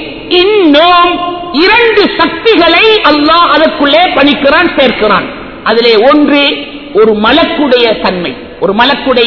இன்னும் இரண்டு சக்திகளை அல்லாஹ் அதற்குள்ளே பணிக்கிறான் சேர்க்கிறான் அதிலே ஒன்று ஒரு மலக்குடைய தன்மை ஒரு மலக்குடைய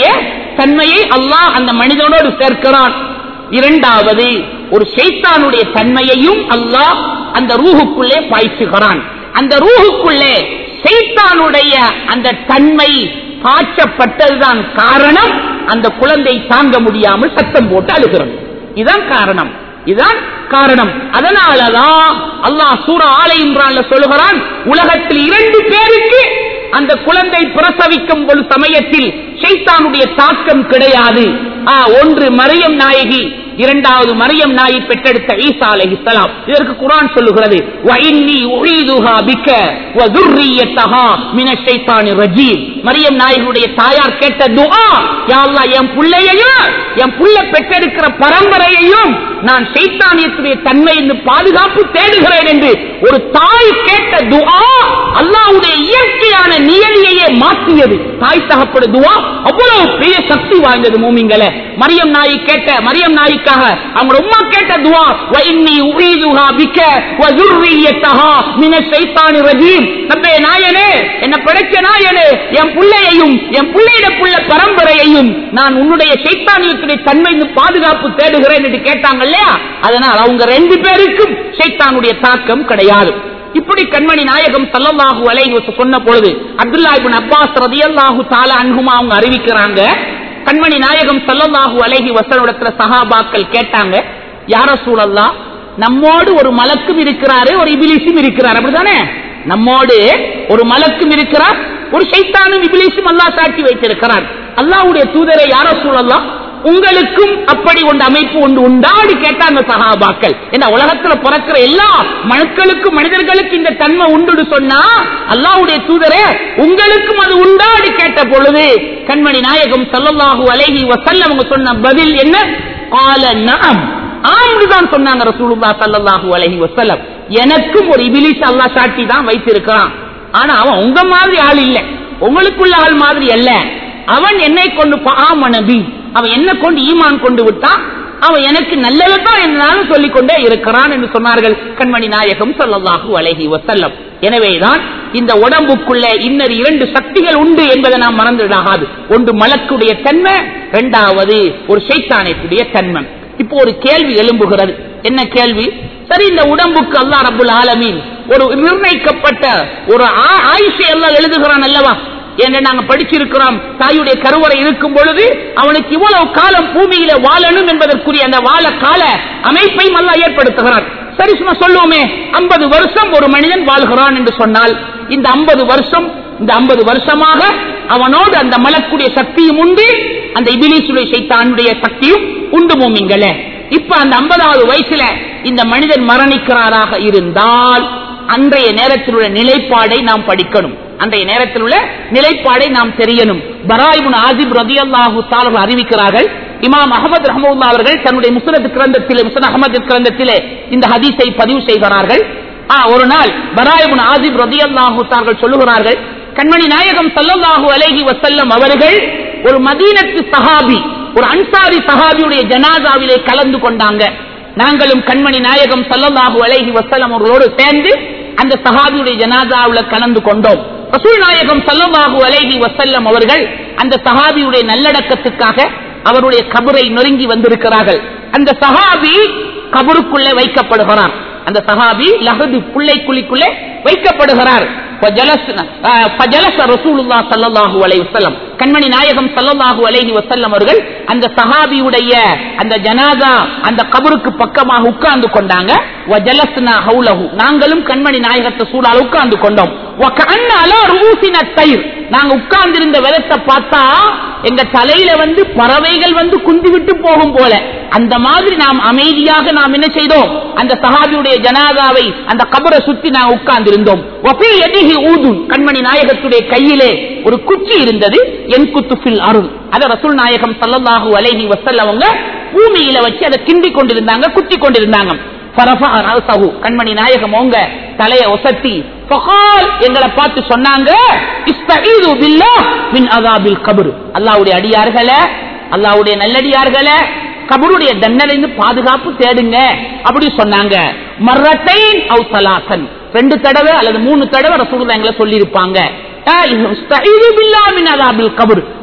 தன்மையை அல்லாஹ் அந்த மனிதனோடு சேர்க்கிறான் இரண்டாவது ஒரு ஷைத்தானுடைய தன்மையையும் அல்லாஹ் அந்த ரூஹுக்குள்ளே பாய்ச்சுகிறான் அந்த ரூஹுக்குள்ளே ஷைத்தானுடைய அந்த தன்மை பாய்ச்சப்பட்டதுதான் காரணம் அந்த குழந்தை தாங்க முடியாமல் சத்தம் போட்டு அழுகிறது இதுதான் காரணம் இதுதான் காரணம் அதனாலதான் அல்லாஹ் சூரா ஆலை இம்ரான்ல சொல்லுகிறான் உலகத்தில் இரண்டு பேருக்கு அந்த குழந்தை பிரசவிக்கும் ஒரு சமயத்தில் ஷைத்தானுடைய தாக்கம் கிடையாது ஆ, ஒன்று மரியம் நாயகி இரண்டாவது மரியம் நாயி பெற்றெடுத்த ஈசா அலைஹிஸ்ஸலாம் இதற்கு குர்ஆன் சொல்லுகிறது வஇன்னி உஈதுஹா பிக்க வ ذُرِّيَّتَهَا மின ஷைத்தானிர் ரஜீம் மரியம் நாயகியுடைய தாயார் கேட்ட துஆ யா அல்லாஹ் என் புள்ளையையும் என் புள்ள பெற்றெடுக்கிற பரம்பரையையும் நான் ஷைத்தானியத்துடைய தன்மை என்று பாதுகாப்பு தேடுகிறேன் என்று ஒரு தாய் கேட்ட துஆ அல்லாஹ்வுடைய இயற்கையான நியதியையே மாற்றியது தாய் தகப்பட துஆ அவ்வளவு பெரிய சக்தி வாய்ந்தது மூமிங்களே மரியம் நாயி கேட்ட மரியம் நாய்க்காக அவங்க உம்மா கேட்ட துஆ வ இன்னி உஈதுஹா பிக்க வ ذُرِّيَّتَهَا மின ஷைத்தானிர் ரஜீம் ரப்பே நாயனே என்ன படைச்ச நாயனே என் புள்ளையையும் என் புள்ளையிட புள்ள பரம்பரையையும் நான் உன்னுடைய ஷைத்தானியத்துடைய தன்மை பாதுகாப்பு தேடுகிறேன் என்று கேட்டாங்க இல்லையா அதனால் அவங்க ரெண்டு பேருக்கும் ஷைத்தானுடைய தாக்கம் கிடையாது இப்படி கண்மணி நாயகம் சல்லல்லாஹு அலைஹி வஸல்லம் சொன்ன பொழுது அப்துல்லா இப்னு அப்பாஸ் ரலியல்லாஹு தஆலா அன்ஹுமா அவங்க அறிவிக்கிறாங்க கண்மணி நாயகம் சல்லல்லாஹு அலைஹி வஸல்லம் சஹாபாக்கள் கேட்டாங்க யார சூழல்லாம் நம்மோடு ஒரு மலக்கும் இருக்கிறாரு ஒரு இபிலிசும் இருக்கிறார் அப்படிதானே நம்மோடு ஒரு மலக்கும் இருக்கிறார் ஒரு சைத்தானும் இபிலிசும் அல்லாஹ் சாட்சி வைத்திருக்கிறார் அல்லாஹ்வுடைய தூதரை யார சூழல்லாம் உங்களுக்கும் அப்படி ஒன்று அமைப்பு ஒன்று உண்டாடி கேட்டாங்க சகாபாக்கள் என்ன உலகத்துல பிறக்கிற எல்லா மனுக்களுக்கும் மனிதர்களுக்கு இந்த தன்மை உண்டு சொன்னா அல்லாஹ்வுடைய தூதரே உங்களுக்கும் அது உண்டாடி கேட்ட பொழுது கண்மணி நாயகம் ஸல்லல்லாஹு அலைஹி வஸல்லம் அவங்க சொன்ன பதில் என்ன கால நஅம் ஆம்னுதான் சொன்னாங்க ரசூலுல்லாஹ் ஸல்லல்லாஹு அலைஹி வஸல்லம் எனக்கும் ஒரு இபிலிஸ் அல்லாஹ் சாட்சி தான் வைத்திருக்கிறான் ஆனா அவன் உங்க மாதிரி ஆள் இல்ல உங்களுக்குள்ள ஆள் மாதிரி அல்ல அவன் என்னை கொண்டு ஆமனபி அவன் என்ன கொண்டு ஈமான் கொண்டு விட்டான் அவன் எனக்கு நல்லதான் என்னாலும் சொல்லிக் கொண்டே இருக்கிறான் என்று சொன்னார்கள் கண்மணி நாயகம் ஸல்லல்லாஹு அலைஹி வஸல்லம் எனவேதான் இந்த உடம்புக்குள்ள இன்னொரு இரண்டு சக்திகள் உண்டு என்பதை நாம் மறந்துவிடாது ஒன்று மலக்குடைய தன்மை இரண்டாவது ஒரு சைத்தானத்துடைய தன்மை இப்போ ஒரு கேள்வி எழும்புகிறது என்ன கேள்வி சரி இந்த உடம்புக்கு அல்லாஹ் ரப்புல் ஆலமீன் ஒரு நிர்ணயிக்கப்பட்ட ஒரு ஆ- ஆயுஷை எல்லாம் எழுதுகிறான் அல்லவா என்று நாங்க படிச்சிருக்கிறோம் தாயுடைய கருவறை இருக்கும் பொழுது அவனுக்கு இவ்வளவு காலம் பூமியில வாழணும் என்பதற்குரிய அந்த வாழ கால அமைப்பையும் அல்லாஹ் ஏற்படுத்துகிறான் சரி சும்மா சொல்லுவோமே 50 வருஷம் ஒரு மனிதன் வாழ்கிறான் என்று சொன்னால் இந்த 50 வருஷம் இந்த 50 வருஷமாக அவனோடு அந்த மலக்குடைய சக்தியும் உண்டு அந்த இபிலிசுடைய சைத்தானுடைய சக்தியும் உண்டு மூமிங்களே இப்ப அந்த 50வது வயசுல இந்த மனிதன் மரணிக்கிறாராக இருந்தால் அன்றைய நேரத்தில் உள்ள நிலைப்பாடை நாம் படிக்கணும் அன்றைய நேரத்தில் உள்ள நிலைப்பாடை நாம் தெரியணும் பராயிபுன் ஆசிப் ரதியல்லாஹு தாலர்கள் அறிவிக்கிறார்கள் இமாம் அகமது ரஹமுல்லா அவர்கள் தன்னுடைய முஸ்னத் கிரந்தத்திலே முஸ்னத் அகமது கிரந்தத்திலே இந்த ஹதீஸை பதிவு செய்கிறார்கள் ஆ, ஒரு நாள் பராயிபுன் ஆசிப் ரதியல்லாஹு தார்கள் சொல்லுகிறார்கள் கண்மணி நாயகம் ஸல்லல்லாஹு அலைஹி வஸல்லம் அவர்கள் ஒரு மதீனத்து சஹாபி ஒரு அன்சாரி சஹாபியுடைய ஜனாசாவிலே கலந்து கொண்டாங்க நாங்களும் கண்மணி நாயகம் ஸல்லல்லாஹு அலைஹி வஸல்லம் அவர்களோடு சேர்ந்து அந்த சஹாபியுடைய ஜனாசாவுல கலந்து கொண்டோம் ரசூல் நாயகம் ஸல்லல்லாஹு அலைஹி வஸல்லம் அவர்கள் அந்த சஹாபியுடைய நல்லடக்கத்துக்காக அவருடைய கபரை நொறுங்கி வந்திருக்கிறார்கள் அந்த சஹாபி கபருக்குள்ளே வைக்கப்படுகிறார் அந்த சஹாபி லஹது புள்ளை குழிக்குள்ளே வைக்கப்படுகிறார் فجلسنا- آه، فجلس رسول الله صلى الله عليه وسلم. கண்மணி நாயகம் ஸல்லல்லாஹு அலைஹி வஸல்லம் அவர்கள் அந்த சஹாபியுடைய அந்த ஜனாதா அந்த கபருக்கு பக்கமாக உட்கார்ந்து கொண்டாங்க வஜலஸ்னா ஹவுலஹு நாங்களும் கண்மணி நாயகத்தை சூழால உட்கார்ந்து கொண்டோம் வகஅன்ன அலா ரூசின தயிர் நாங்க உட்கார்ந்திருந்த விதத்தை பார்த்தா எங்க தலையில வந்து பறவைகள் வந்து குந்தி விட்டு போகும் போல அந்த மாதிரி நாம் அமைதியாக நாம் என்ன செய்தோம் அந்த சஹாபியுடைய ஜனாதாவை அந்த கபரை சுத்தி நாம் உட்கார்ந்திருந்தோம் வஃபி யதிஹி ஊதுன் கண்மணி நாயகத்துடைய கையிலே ஒரு குச்சி இருந்தது என் குத்துஃபில் அருள் அத ரசூல் நாயகம் ஸல்லல்லாஹு அலைஹி வஸல்லம் அவங்க பூமியில வச்சு அதை கிண்டி கொண்டிருந்தாங்க குத்தி கொண்டிருந்தாங்க ஃபரஃபஅ ரஅஸஹு கண்மணி நாயகம் அவங்க தலையை ஒசத்தி ஃபகால் எங்களை பார்த்து சொன்னாங்க இஸ்தஈது பில்லாஹ் மின் அஸாபில் கப்ர் அல்லாஹ்வுடைய அடியார்களே அல்லாஹ்வுடைய நல்லடியார்களே கபருடைய தண்டனைந்து பாதுகாப்பு தேடுங்க அப்படி சொன்னாங்க மர்ரத்தைன் அவு சலாசன் ரெண்டு தடவை அல்லது மூணு தடவை ரசூலுல்லாஹ் எங்களை சொல்லியிருப்பாங்க இஸ்தஈது பில்லாஹ் மின் அஸாபில் கப்ர்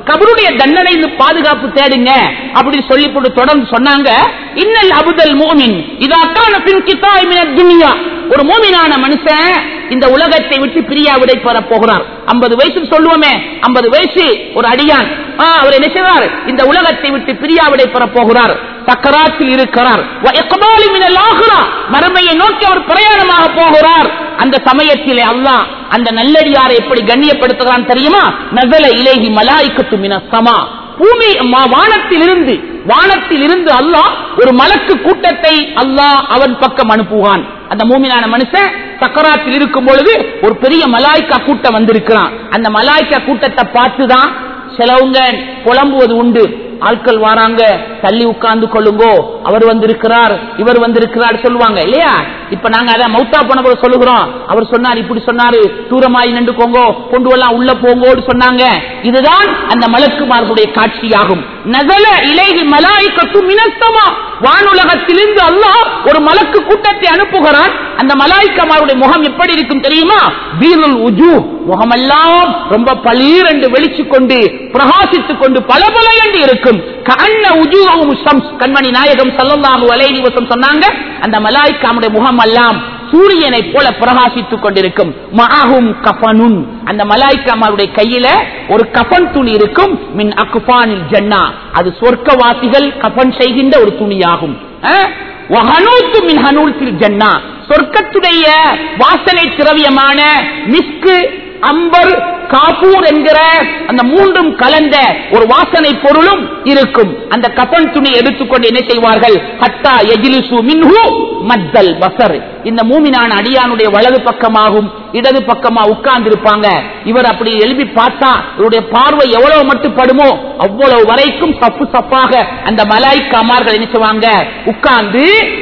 கபருடைய தண்டனை பாதுகாப்பு தேடுங்க அப்படி சொல்லி போட்டு தொடர்ந்து சொன்னாங்க இன்னல் அபுதல் மோமின் இதாக்கான பின் கித்தாய் மின துனியா ஒரு மோமினான மனுஷன் இந்த உலகத்தை விட்டு பிரியா விடை பெற போகிறார் ஐம்பது வயசு சொல்லுவோமே ஐம்பது வயசு ஒரு அடியான் ஆ, அவர் என்ன செய்வார் இந்த உலகத்தை விட்டு பிரியா விடை பெற போகிறார் சக்கராத்தில் இருக்கிறார் வ இக்பாலி மினல் ஆகிரா. மறுமையை நோக்கி அவர் பிரயாணமாக போகிறார் அந்த சமயத்திலே அல்லாஹ் அந்த நல்லடியாரை எப்படி கண்ணியப்படுத்துகிறான் தெரியுமா நசல இலேஹி மலாய்க்கத்து மின சமா பூமி ம- வானத்திலிருந்து வானத்திலிருந்து அல்லாஹ் ஒரு மலக்கு கூட்டத்தை அல்லாஹ் அவன் பக்கம் அனுப்புவான் அந்த மூமினான மனுஷன் சக்கராத்தில் இருக்கும் பொழுது ஒரு பெரிய மலாய்க்கா கூட்டம் வந்திருக்கிறான் அந்த மலாய்க்கா கூட்டத்தை பார்த்துதான் சிலவங்க புலம்புவது உண்டு ஆட்கள் வாராங்க தள்ளி உட்கார்ந்து கொள்ளுங்கோ அவர் வந்திருக்கிறார் இவர் வந்திருக்கிறார் சொல்லுவாங்க இல்லையா இப்ப நாங்க அதை மௌத்தா போன போது சொல்லுகிறோம் அவர் சொன்னார் இப்படி சொன்னாரு தூரமாய் நின்றுக்கோங்கோ கொண்டு வரலாம் உள்ள போங்கோடு சொன்னாங்க இதுதான் அந்த மலக்குமார்களுடைய காட்சியாகும் நகல இலைகி மலாய்க்கத்து மினஸ்தமா வானுலகத்திலிருந்து அல்லாஹ் ஒரு மலக்கு கூட்டத்தை அனுப்புகிறான் அந்த மலாய்க்கமாருடைய முகம் எப்படி இருக்கும் தெரியுமா வீரல் உஜு முகமெல்லாம் ரொம்ப பளீர் என்று வெளிச்சு கொண்டு பிரகாசித்துக் கொண்டு பல பல என்று இருக்கும் கண்ண உஜூஹும் ஷம்ஸ் கண்மணி நாயகம் ஸல்லல்லாஹு அலைஹி வஸல்லம் சொன்னாங்க அந்த மலாய்க்காமுடைய முகம் எல்லாம் சூரியனை போல பிரகாசித்துக் கொண்டிருக்கும் மஹும் கஃபனுன் அந்த மலாய்க்காமாருடைய கையில ஒரு கஃபன் துணி இருக்கும் மின் அக்ஃபானில் ஜன்னா அது சொர்க்கவாசிகள் கஃபன் செய்கின்ற ஒரு துணியாகும் அஹ்? வஹனூத்து மின் ஹனூத்தில் ஜன்னா சொர்க்கத்துடைய வாசனை திரவியமான மிஸ்கு அம்பர் காபூர் என்கிற அந்த மூன்றும் கலந்த ஒரு வாசனை பொருளும் இருக்கும் அந்த கபன் துணி எடுத்துக்கொண்டு என்ன செய்வார்கள் ஹத்தா எஜிலிசு மின்ஹு மத்தல் பசர் இந்த மூமினான அடியானுடைய வலது பக்கமாகும் இடது பக்கமா உட்கார்ந்து இருப்பாங்க இவர் அப்படி எழுப்பி பார்த்தா இவருடைய பார்வை எவ்வளவு மட்டும் படுமோ அவ்வளவு வரைக்கும் சப்பு சப்பாக அந்த மலாய்க்காமார்கள் என்ன செய்வாங்க உட்கார்ந்து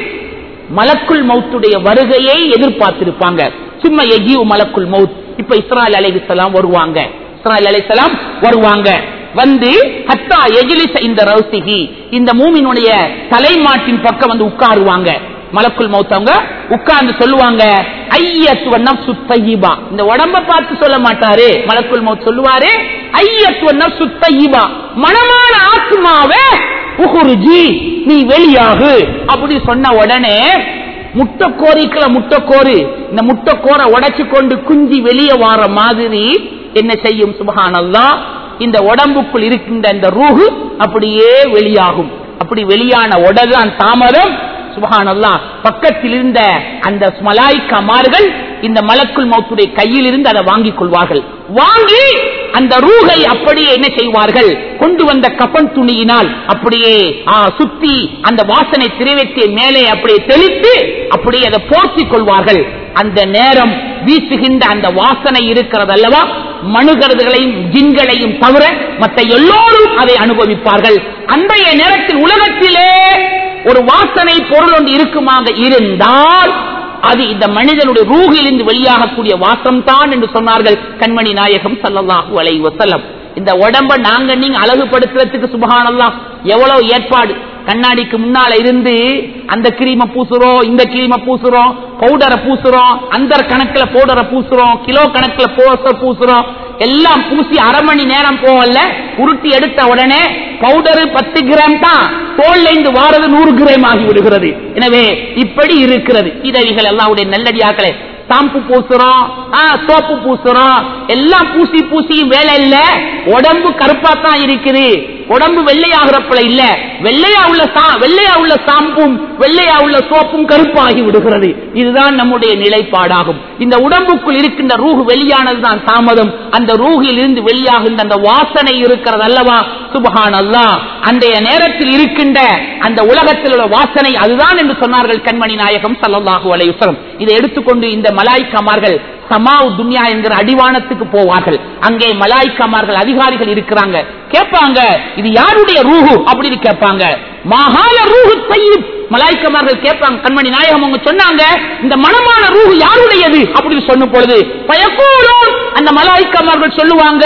மலக்குள் மௌத்துடைய வருகையை எதிர்பார்த்திருப்பாங்க சும்மா எகியூ மலக்குள் மௌத் இப்ப இஸ்ராயல் அலைஹிஸ்ஸலாம் வருவாங்க இஸ்ராயல் அலைஹிஸ்ஸலாம் வருவாங்க வந்து ஹத்தா எஜிலிச இந்த ரவுசிகி இந்த மூமினுடைய தலைமாட்டின் பக்கம் வந்து உட்காருவாங்க மலக்குள் மௌத் அவங்க உட்கார்ந்து சொல்லுவாங்க ஐயத்துவ நப்சு தய்யிபா இந்த உடம்ப பார்த்து சொல்ல மாட்டாரு மலக்குள் மௌத் சொல்லுவாரு ஐயத்துவ நப்சு தய்யிபா மனமான ஆத்மாவே உகுருஜி நீ வெளியாகு அப்படி சொன்ன உடனே முட்டைக்கோரிக்கல முட்டைக்கோரு இந்த முட்டைக்கோரை உடைச்சு கொண்டு குஞ்சி வெளியே வார மாதிரி என்ன செய்யும் சுபஹானல்லா இந்த உடம்புக்குள் இருக்கின்ற இந்த ரூஹு அப்படியே வெளியாகும் அப்படி வெளியான உடதான் தாமதம் சுபஹானல்லா பக்கத்தில் இருந்த அந்த மலாய்க்கமார்கள் இந்த மலக்குள் மௌத்துடைய கையில் இருந்து அதை வாங்கிக் கொள்வார்கள் வாங்கி அந்த ரூகை அப்படியே என்ன செய்வார்கள் கொண்டு வந்த கபன் துணியினால் அப்படியே ஆ, சுத்தி அந்த வாசனை திரைவத்திய மேலே அப்படியே தெளித்து அப்படியே அதை போர்த்திக் கொள்வார்கள் அந்த நேரம் வீசுகின்ற அந்த வாசனை இருக்கிறது அல்லவா மனுகருதுகளையும் ஜின்களையும் தவிர மற்ற எல்லோரும் அதை அனுபவிப்பார்கள் அன்றைய நேரத்தில் உலகத்திலே ஒரு வாசனை பொருள் ஒன்று இருக்குமாக இருந்தால் அது இந்த மனிதனுடைய ரூகிலிருந்து வெளியாகக்கூடிய வாசம் தான் என்று சொன்னார்கள் கண்மணி நாயகம் ஸல்லல்லாஹு அலைஹி வஸல்லம் இந்த உடம்ப நாங்க நீங்க அழகுபடுத்துறதுக்கு சுபஹானல்லாஹ் எவ்வளவு ஏற்பாடு கண்ணாடிக்கு முன்னால இருந்து அந்த கிரீமை பூசுறோம் இந்த கிரீமை பூசுறோம் பவுடரை பூசுறோம் அந்த கணக்குல பவுடரை பூசுறோம் கிலோ கணக்குல போஸ்டர் பூசுறோம் எல்லாம் பூசி அரை மணி நேரம் போகல உருட்டி எடுத்த உடனே பவுடர் பத்து கிராம் தான் தோல்ல இருந்து வாரது நூறு கிராம் ஆகி விடுகிறது எனவே இப்படி இருக்கிறது இதைகள் எல்லாருடைய நல்லடியாக்களே ஷாம்பு பூசுறோம் ஆ, சோப்பு பூசுறோம் எல்லாம் பூசி பூசி வேலை இல்ல உடம்பு கருப்பா தான் இருக்குது உடம்பு வெள்ளையாகிறப்பல இல்ல வெள்ளையா உள்ள சா- வெள்ளையா உள்ள ஷாம்பும் வெள்ளையா உள்ள சோப்பும் கருப்பாகி விடுகிறது இதுதான் நம்முடைய நிலைப்பாடாகும் இந்த உடம்புக்குள் இருக்கின்ற ரூஹ் வெளியானதுதான் தாமதம் அந்த ரூஹில் இருந்து வெளியாகின்ற அந்த வாசனை இருக்கிறது அல்லவா சுபஹான் அல்லா அன்றைய நேரத்தில் இருக்கின்ற அந்த உலகத்தில் உள்ள வாசனை அதுதான் என்று சொன்னார்கள் கண்மணி நாயகம் ஸல்லல்லாஹு அலைஹி வஸல்லம் இதை எடுத்துக்கொண்டு இந்த மலாய்க்கமார்கள் சமாவு துன்யா என்கிற அடிவானத்துக்கு போவார்கள் அங்கே மலாய்க்கமார்கள் அதிகாரிகள் இருக்கிறாங்க கேட்பாங்க இது யாருடைய ரூஹு அப்படின்னு கேட்பாங்க மகால ரூஹு தய்யிப் மலாய்க்கமார்கள் கேட்பாங்க கண்மணி நாயகம் அவங்க சொன்னாங்க இந்த மனமான ரூஹு யாருடையது அப்படின்னு சொன்ன பொழுது பயக்கூடும் அந்த மலாய்க்கமார்கள் சொல்லுவாங்க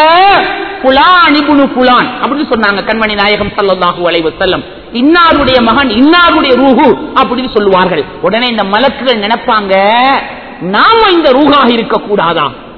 புலான் இபுனு புலான் அப்படின்னு சொன்னாங்க கண்மணி நாயகம் ஸல்லல்லாஹு அலைஹி வஸல்லம் இன்னாருடைய மகன் இன்னாருடைய ரூஹு அப்படின்னு சொல்லுவார்கள் உடனே இந்த மலக்குகள் நினைப்பாங்க நாம இந்த ரூஹாக இருக்க கூடாதா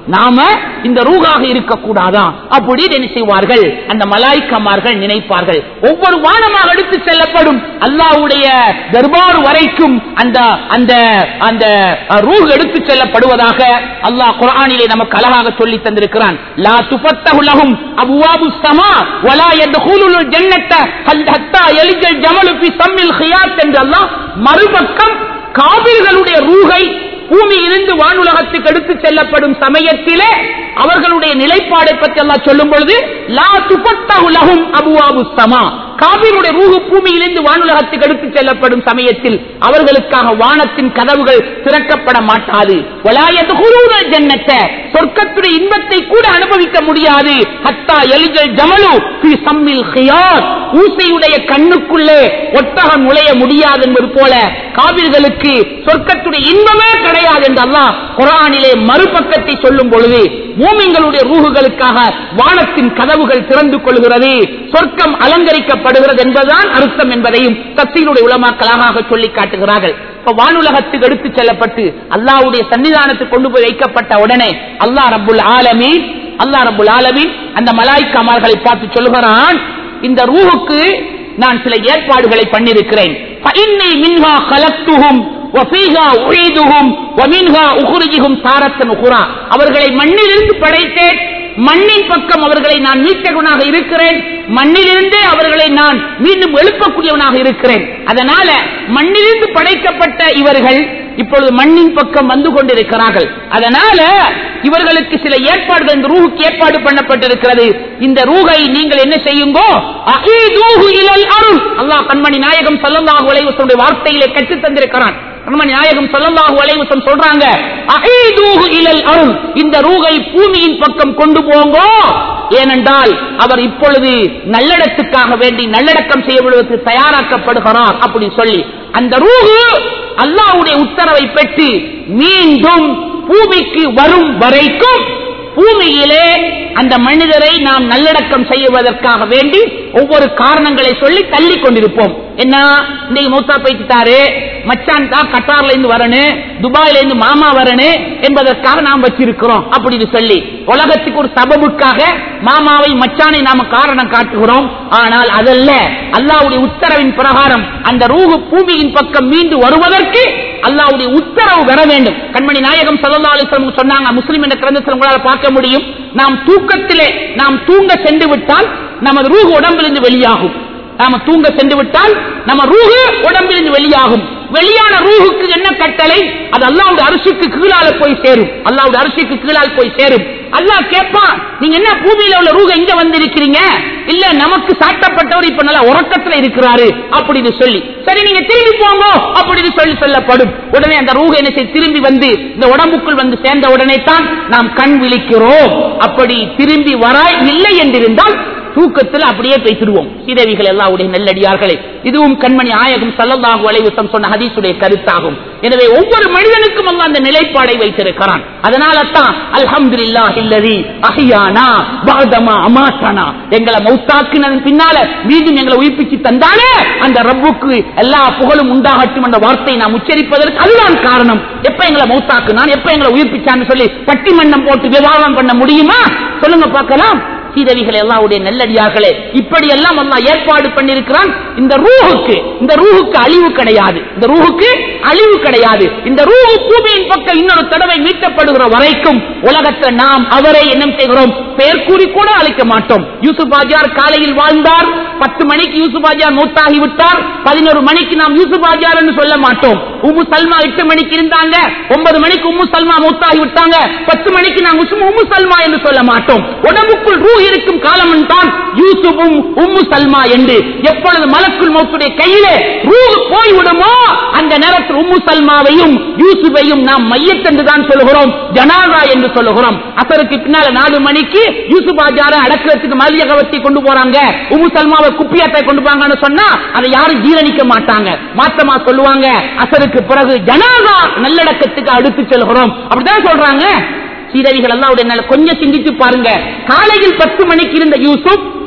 நாம இந்த ரூகாக இருக்கக்கூடாதா அப்படின்னு என்ன செய்வார்கள் அந்த மலாய்க்கமார்கள் நினைப்பார்கள் ஒவ்வொரு வானமாக எடுத்து செல்லப்படும் அல்லாஹ்வுடைய தர்பார் வரைக்கும் அந்த அந்த அந்த ரூஹ் எடுத்து செல்லப்படுவதாக அல்லாஹ் குர்ஆனிலே நமக்கு அழகாக சொல்லி தந்திருக்கிறான் லா துஃபத்தஹு லஹும் அப்வாபு ஸமா வலா யத்ஹுலுல் ஜன்னத ஹத்தா யலிஜல் ஜமலு ஃபி சம்மில் ஹியாத் என்று அல்லாஹ் மறுபக்கம் காபிர்களுடைய ரூஹை பூமியிலிருந்து வானுலகத்துக்கு எடுத்து செல்லப்படும் சமயத்திலே அவர்களுடைய நிலைப்பாடை பற்றி எல்லாம் சொல்லும் பொழுது லா துபத்தஹு லஹும் அபுவாபு சமா காபிருடைய ரூஹு பூமியிலிருந்து வானுலகத்துக்கு எடுத்து செல்லப்படும் சமயத்தில் அவர்களுக்காக வானத்தின் கதவுகள் திறக்கப்பட மாட்டாது வலாயத்து குருவுகள் ஜன்னத்த சொர்க்கத்துடைய இன்பத்தை கூட அனுபவிக்க முடியாது ஹத்தா எலிஜல் ஜமலு ஃபி சம்மில் ஹியாத் ஊசையுடைய கண்ணுக்குள்ளே ஒட்டகம் நுழைய முடியாது என்பது போல காவிர்களுக்கு சொர்க்கத்துடைய இன்பமே கிடையாது என்று அல்லாஹ் குரானிலே மறுபக்கத்தை சொல்லும் பொழுது மூமிங்களுடைய ரூகுகளுக்காக வானத்தின் கதவுகள் திறந்து கொள்கிறது சொர்க்கம் அலங்கரிக்கப்படுகிறது என்பதுதான் அர்த்தம் என்பதையும் தப்சீலுடைய உலமாக்களாக சொல்லி காட்டுகிறார்கள் இப்ப வானுலகத்துக்கு எடுத்து செல்லப்பட்டு அல்லாஹ்வுடைய சன்னிதானத்துக்கு கொண்டு போய் வைக்கப்பட்ட உடனே அல்லாஹ் ரப்புல் ஆலமீன் அல்லாஹ் ரப்புல் ஆலமீன் அந்த மலாய்க்காமார்களை பார்த்து சொல்லுகிறான் இந்த ரூஹுக்கு நான் சில ஏற்பாடுகளை பண்ணிருக்கிறேன் فإني منها خلقتهم وفيها أعيدهم ومنها أخرجهم تارة أخرى அவர்களை மண்ணிலிருந்து படைத்தேன் மண்ணின் பக்கம் அவர்களை நான் மீட்டவனாக இருக்கிறேன் மண்ணிலிருந்தே அவர்களை நான் மீண்டும் எழுப்பக்கூடியவனாக இருக்கிறேன் அதனால மண்ணிலிருந்து படைக்கப்பட்ட இவர்கள் இப்பொழுது மண்ணின் பக்கம் வந்து கொண்டிருக்கிறார்கள் அதனால இவர்களுக்கு சில ஏற்பாடுகள் இந்த ரூஹுக்கு ஏற்பாடு பண்ணப்பட்டிருக்கிறது இந்த ரூகை நீங்கள் என்ன செய்யுங்கோ அகீதூஹு இலல் அருள் அல்லாஹ் கண்மணி நாயகம் ஸல்லல்லாஹு அலைஹி வஸல்லம் வார்த்தையிலே கற்று தந்திருக்கிறான் கண்மணி நாயகம் ஸல்லல்லாஹு அலைஹி வஸல்லம் சொல்றாங்க அகீதூஹு இலல் அருள் இந்த ரூகை பூமியின் பக்கம் கொண்டு போங்கோ ஏனென்றால் அவர் இப்பொழுது நல்லடத்துக்காக வேண்டி நல்லடக்கம் செய்யப்படுவதற்கு தயாராக்கப்படுகிறார் அப்படி சொல்லி அந்த ரூஹு அல்லாஹ்வுடைய உத்தரவை பெற்று மீண்டும் பூமிக்கு வரும் வரைக்கும் பூமியிலே அந்த மனிதரை நாம் நல்லடக்கம் செய்வதற்காக வேண்டி ஒவ்வொரு காரணங்களை சொல்லி தள்ளி கொண்டிருப்போம் என்ன இன்னைக்கு மூத்தா போயிட்டாரு மச்சான் தான் கட்டார்ல இருந்து வரணும் துபாயில இருந்து மாமா வரணும் என்பதற்காக நாம் வச்சிருக்கிறோம் அப்படின்னு சொல்லி உலகத்துக்கு ஒரு சபபுக்காக மாமாவை மச்சானை நாம காரணம் காட்டுகிறோம் ஆனால் அதல்ல அல்லாவுடைய உத்தரவின் பிரகாரம் அந்த ரூஹு பூமியின் பக்கம் மீண்டு வருவதற்கு அல்லாவுடைய உத்தரவு வர வேண்டும் கண்மணி நாயகம் சல்லா அலிஸ்லம் சொன்னாங்க முஸ்லிம் என்ற கிரந்தத்தில் உங்களால் பார்க்க முடியும் நாம் தூக்கத்திலே நாம் தூங்க சென்று விட்டால் நமது ரூஹு உடம்பிலிருந்து வெளியாகும் நாம தூங்க சென்று விட்டால் நம்ம ரூஹு உடம்பிலிருந்து வெளியாகும் வெளியான ரூஹுக்கு என்ன கட்டளை அது அல்லாவுடைய அரிசிக்கு கீழால போய் சேரும் அல்லாவுடைய அரிசிக்கு கீழால் போய் சேரும் அல்லாஹ் கேட்பான் நீங்க என்ன பூமியில உள்ள ரூக இங்க வந்திருக்கிறீங்க இல்ல நமக்கு சாட்டப்பட்டவர் இப்ப நல்லா உறக்கத்துல இருக்கிறாரு அப்படின்னு சொல்லி சரி நீங்க திரும்பி போங்க அப்படின்னு சொல்லி சொல்லப்படும் உடனே அந்த ரூக என்ன செய்ய திரும்பி வந்து இந்த உடம்புக்குள் வந்து சேர்ந்த உடனே தான் நாம் கண் விழிக்கிறோம் அப்படி திரும்பி வராய் இல்லை என்றிருந்தால் தூக்கத்தில் அப்படியே பேசிடுவோம் சீதேவிகள் எல்லாவுடைய நெல்லடியார்களே இதுவும் கண்மணி ஆயகம் சல்லல்லாஹு அலைவசம் சொன்ன ஹதீசுடைய கருத்தாகும் எனவே ஒவ்வொரு மனிதனுக்கும் அல்ல அந்த நிலைப்பாடை வைத்திருக்கிறான் அதனால தான் அல்ஹம்துலில்லாஹ் இல்லதி அஹியானா பாதமா அமாசனா எங்களை மௌத்தாக்கினதன் பின்னால மீண்டும் எங்களை உயிர்ப்பிச்சு தந்தானே அந்த ரப்புக்கு எல்லா புகழும் உண்டாகட்டும் என்ற வார்த்தை நாம் உச்சரிப்பதற்கு அதுதான் காரணம் எப்ப எங்களை மௌத்தாக்குனான் எப்ப எங்களை உயிர்ப்பிச்சான்னு சொல்லி பட்டிமன்றம் போட்டு விவாதம் பண்ண முடியுமா சொல்லுங்க பார்க்கலாம் சீதவிகள் எல்லாவுடைய நெல்லடியார்களே இப்படி எல்லாம் அல்லா ஏற்பாடு பண்ணிருக்கிறான் இந்த ரூஹுக்கு இந்த ரூஹுக்கு அழிவு கிடையாது இந்த ரூஹுக்கு அழிவு கிடையாது இந்த ரூஹு பூமியின் பக்கம் இன்னொரு தடவை மீட்டப்படுகிற வரைக்கும் உலகத்தை நாம் அவரை என்ன செய்கிறோம் பெயர் கூறி கூட அழைக்க மாட்டோம் யூசுப் ஆஜார் காலையில் வாழ்ந்தார் பத்து மணிக்கு யூசுப் ஆஜார் மூத்தாகி விட்டார் பதினோரு மணிக்கு நாம் யூசுப் ஆஜார் என்று சொல்ல மாட்டோம் உம்மு சல்மா எட்டு மணிக்கு இருந்தாங்க ஒன்பது மணிக்கு உம்மு சல்மா மூத்தாகி விட்டாங்க பத்து மணிக்கு நாம் உம்மு சல்மா என்று சொல்ல மாட்டோம் உடம்புக்குள் ரூ இருக்கும் காலம் தான் யூசுப்பும் உம்மு சல்மா என்று எப்பொழுது மலக்குள் மௌத்துடைய கையிலே ரூ போய் விடுமோ அந்த நேரத்தில் உம்மு சல்மாவையும் யூசுஃபையும் நாம் மையத்தென்று தான் சொல்லுகிறோம் ஜனாதா என்று சொல்லுகிறோம் அசருக்கு பின்னால நாலு மணிக்கு யூசுப் ஆஜார அடக்கிறதுக்கு மல்லிய கவர்ச்சி கொண்டு போறாங்க உம்மு சல்மாவை குப்பியாத்தை கொண்டு போறாங்கன்னு சொன்னா அதை யாரும் ஜீரணிக்க மாட்டாங்க மாற்றமா சொல்லுவாங்க அசருக்கு பிறகு ஜனாதா நல்லடக்கத்துக்கு அடுத்து செல்கிறோம் அப்படிதான் சொல்றாங்க சீதவிகள் எல்லாம் கொஞ்சம் சிந்திச்சு பாருங்க காலையில் பத்து மணிக்கு இருந்த யூசுப்